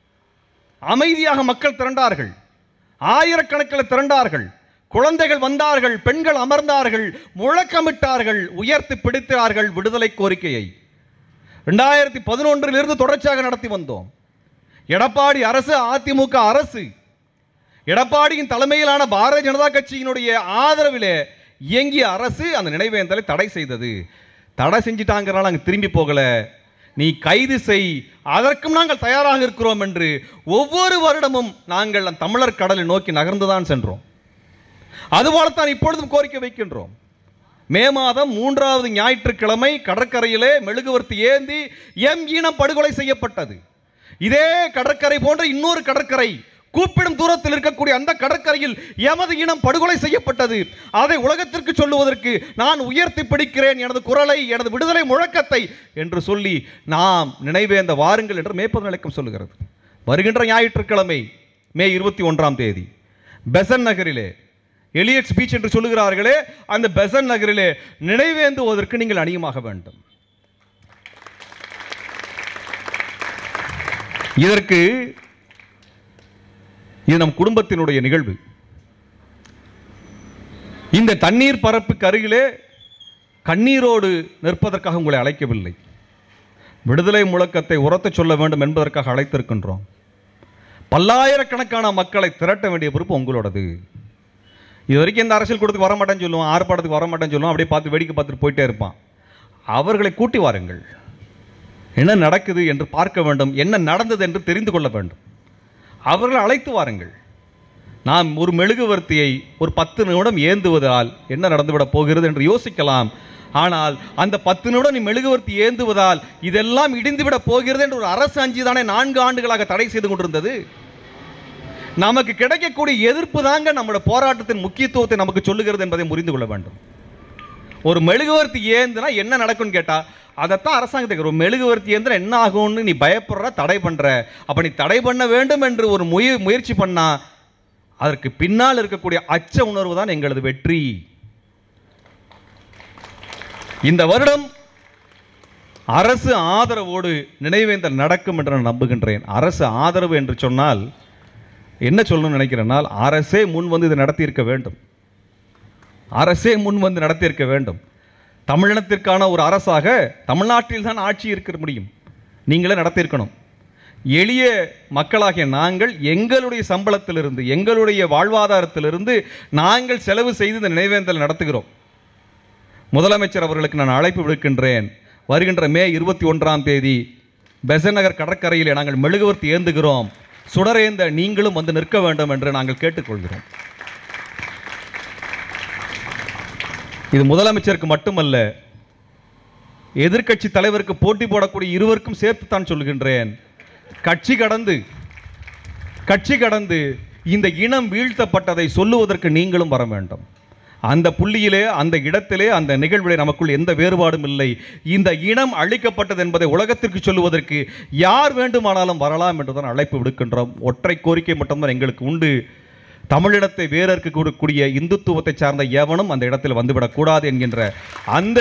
அமைதியாக மக்கள் திரண்டார்கள் ஆயிரக்கணக்கில் திரண்டார்கள் குழந்தைகள் வந்தார்கள் பெண்கள் அமர்ந்தார்கள் முழக்கமிட்டார்கள் உயர்த்தி பிடித்தார்கள் விடுதலை கோரிக்கையை ரெண்டாயிரத்தி பதினொன்றிலிருந்து தொடர்ச்சியாக நடத்தி வந்தோம் எடப்பாடி அரசு அதிமுக அரசு எடப்பாடியின் தலைமையிலான பாரதிய ஜனதா கட்சியினுடைய ஆதரவிலே இயங்கிய அரசு அந்த நினைவேந்தலை தடை செய்தது தடை செஞ்சிட்டாங்கிறனால நாங்கள் திரும்பி போகல நீ கைது செய் அதற்கும் நாங்கள் தயாராக இருக்கிறோம் என்று ஒவ்வொரு வருடமும் நாங்கள் அந்த தமிழர் கடலை நோக்கி நகர்ந்துதான் சென்றோம் அதுபோலத்தான் இப்பொழுதும் கோரிக்கை வைக்கின்றோம் மே மாதம் மூன்றாவது ஞாயிற்றுக்கிழமை கடற்கரையிலே மெழுகுவர்த்தி ஏந்தி எம் இனம் படுகொலை செய்யப்பட்டது இதே கடற்கரை போன்ற இன்னொரு கடற்கரை கூப்பிடும் தூரத்தில் இருக்கக்கூடிய அந்த கடற்கரையில் எமது இனம் படுகொலை செய்யப்பட்டது அதை உலகத்திற்கு சொல்லுவதற்கு நான் உயர்த்தி பிடிக்கிறேன் எனது குரலை எனது விடுதலை முழக்கத்தை என்று சொல்லி நாம் நினைவேந்த வாருங்கள் என்று மேற்பது நிலைக்கம் சொல்லுகிறது வருகின்ற ஞாயிற்றுக்கிழமை மே இருபத்தி ஒன்றாம் தேதி பெசன் நகரிலே எலியட் ஸ்பீச் என்று சொல்லுகிறார்களே அந்த பெசன் நகரிலே நினைவேந்துவதற்கு நீங்கள் அணியமாக வேண்டும் இதற்கு இது நம் குடும்பத்தினுடைய நிகழ்வு இந்த தண்ணீர் பரப்புக்கு அருகிலே கண்ணீரோடு நிற்பதற்காக உங்களை அழைக்கவில்லை விடுதலை முழக்கத்தை உரத்தச் சொல்ல வேண்டும் என்பதற்காக அழைத்திருக்கின்றோம் பல்லாயிரக்கணக்கான மக்களை திரட்ட வேண்டிய பொறுப்பு உங்களோடது இது வரைக்கும் இந்த அரசியல் கூட்டத்துக்கு வரமாட்டேன்னு சொல்லுவான் ஆர்ப்பாட்டத்துக்கு வரமாட்டேன்னு சொல்லுவான் அப்படியே பார்த்து வேடிக்கை பார்த்துட்டு போயிட்டே இருப்பான் அவர்களை கூட்டி வாருங்கள் என்ன நடக்குது என்று பார்க்க வேண்டும் என்ன நடந்தது என்று தெரிந்து கொள்ள வேண்டும் அவர்களை அழைத்து வாருங்கள் நாம் ஒரு மெழுகுவர்த்தியை ஒரு பத்து நிமிடம் ஏந்துவதால் என்ன நடந்துவிடப் போகிறது என்று யோசிக்கலாம் ஆனால் அந்த பத்து நிமிடம் நீ மெழுகுவர்த்தி ஏந்துவதால் இதெல்லாம் இடிந்துவிடப் போகிறது என்று ஒரு அரசு அஞ்சுதானே நான்கு ஆண்டுகளாக தடை செய்து கொண்டிருந்தது நமக்கு கிடைக்கக்கூடிய எதிர்ப்பு தாங்க நம்முடைய போராட்டத்தின் முக்கியத்துவத்தை நமக்கு சொல்லுகிறது என்பதை புரிந்து கொள்ள வேண்டும் ஒரு மெழுகுவர்த்தி ஏந்துனா என்ன நடக்கும்னு கேட்டா அதைத்தான் அரசாங்கத்துக்கு ஒரு மெழுகுவர்த்தி ஏந்திர என்ன ஆகும்னு நீ பயப்படுற தடை பண்ற அப்ப நீ தடை பண்ண வேண்டும் என்று ஒரு முய முயற்சி பண்ணா அதற்கு பின்னால் இருக்கக்கூடிய அச்ச உணர்வு தான் எங்களது வெற்றி இந்த வருடம் அரசு ஆதரவோடு நினைவேந்தல் நடக்கும் என்று நான் நம்புகின்றேன் அரசு ஆதரவு என்று சொன்னால் என்ன சொல்லணும்னு நினைக்கிறேன்னால் அரசே முன் வந்து இதை நடத்தியிருக்க வேண்டும் அரசே முன் வந்து நடத்தியிருக்க வேண்டும் தமிழினத்திற்கான ஒரு அரசாக தமிழ்நாட்டில் தான் ஆட்சி இருக்க முடியும் நீங்களே நடத்தியிருக்கணும் எளிய மக்களாகிய நாங்கள் எங்களுடைய சம்பளத்திலிருந்து எங்களுடைய வாழ்வாதாரத்திலிருந்து நாங்கள் செலவு செய்து இந்த நினைவேந்தல் நடத்துகிறோம் முதலமைச்சர் அவர்களுக்கு நான் அழைப்பு விடுக்கின்றேன் வருகின்ற மே இருபத்தி ஒன்றாம் தேதி பெசன் நகர் கடற்கரையிலே நாங்கள் மெழுகுவர்த்தி ஏந்துகிறோம் சுடரேந்த நீங்களும் வந்து நிற்க வேண்டும் என்று நாங்கள் கேட்டுக்கொள்கிறோம் இது முதலமைச்சருக்கு மட்டுமல்ல எதிர்க்கட்சி தலைவருக்கு போட்டி போடக்கூடிய இருவருக்கும் சேர்த்து தான் சொல்கின்றேன் கட்சி கடந்து கட்சி கடந்து இந்த இனம் வீழ்த்தப்பட்டதை சொல்லுவதற்கு நீங்களும் வர வேண்டும் அந்த புள்ளியிலே அந்த இடத்திலே அந்த நிகழ்விலே நமக்குள் எந்த வேறுபாடும் இல்லை இந்த இனம் அழிக்கப்பட்டது என்பதை உலகத்திற்கு சொல்லுவதற்கு யார் வேண்டுமானாலும் வரலாம் என்றுதான் அழைப்பு விடுக்கின்றோம் ஒற்றை கோரிக்கை மட்டும்தான் எங்களுக்கு உண்டு தமிழிடத்தை வேறற்கு கூடிய இந்துத்துவத்தை சார்ந்த எவனும் அந்த இடத்தில் வந்துவிடக்கூடாது என்கின்ற அந்த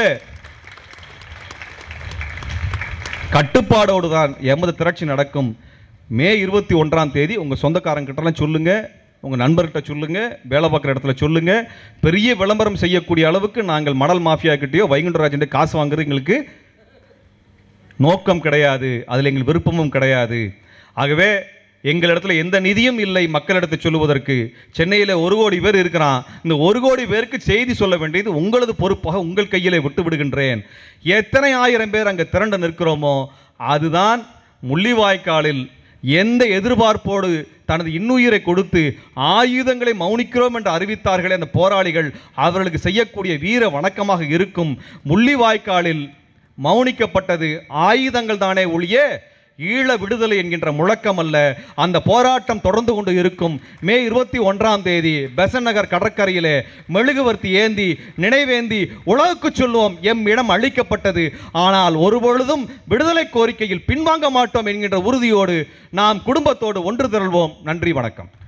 கட்டுப்பாடோடு தான் எமது திரட்சி நடக்கும் மே இருபத்தி ஒன்றாம் தேதி உங்கள் சொந்தக்காரங்கிட்டலாம் சொல்லுங்க உங்கள் நண்பர்கிட்ட சொல்லுங்க வேலை பார்க்குற இடத்துல சொல்லுங்க பெரிய விளம்பரம் செய்யக்கூடிய அளவுக்கு நாங்கள் மணல் மாஃபியா கிட்டேயோ வைகுண்டராஜன் காசு வாங்குறது எங்களுக்கு நோக்கம் கிடையாது அதில் எங்கள் விருப்பமும் கிடையாது ஆகவே எங்களிடத்துல எந்த நிதியும் இல்லை மக்களிடத்தை சொல்லுவதற்கு சென்னையில் ஒரு கோடி பேர் இருக்கிறான் இந்த ஒரு கோடி பேருக்கு செய்தி சொல்ல வேண்டியது உங்களது பொறுப்பாக உங்கள் கையிலே விட்டு விடுகின்றேன் எத்தனை ஆயிரம் பேர் அங்கே திரண்டு நிற்கிறோமோ அதுதான் முள்ளிவாய்க்காலில் எந்த எதிர்பார்ப்போடு தனது இன்னுயிரை கொடுத்து ஆயுதங்களை மௌனிக்கிறோம் என்று அறிவித்தார்களே அந்த போராளிகள் அவர்களுக்கு செய்யக்கூடிய வீர வணக்கமாக இருக்கும் முள்ளிவாய்க்காலில் மௌனிக்கப்பட்டது ஆயுதங்கள் தானே ஒழிய ஈழ விடுதலை என்கின்ற முழக்கம் அல்ல அந்த போராட்டம் தொடர்ந்து கொண்டு இருக்கும் மே இருபத்தி ஒன்றாம் தேதி பெசன் நகர் கடற்கரையிலே மெழுகுவர்த்தி ஏந்தி நினைவேந்தி உலகுக்கு சொல்லுவோம் எம் இடம் அழிக்கப்பட்டது ஆனால் ஒருபொழுதும் விடுதலை கோரிக்கையில் பின்வாங்க மாட்டோம் என்கின்ற உறுதியோடு நாம் குடும்பத்தோடு ஒன்று திரள்வோம் நன்றி வணக்கம்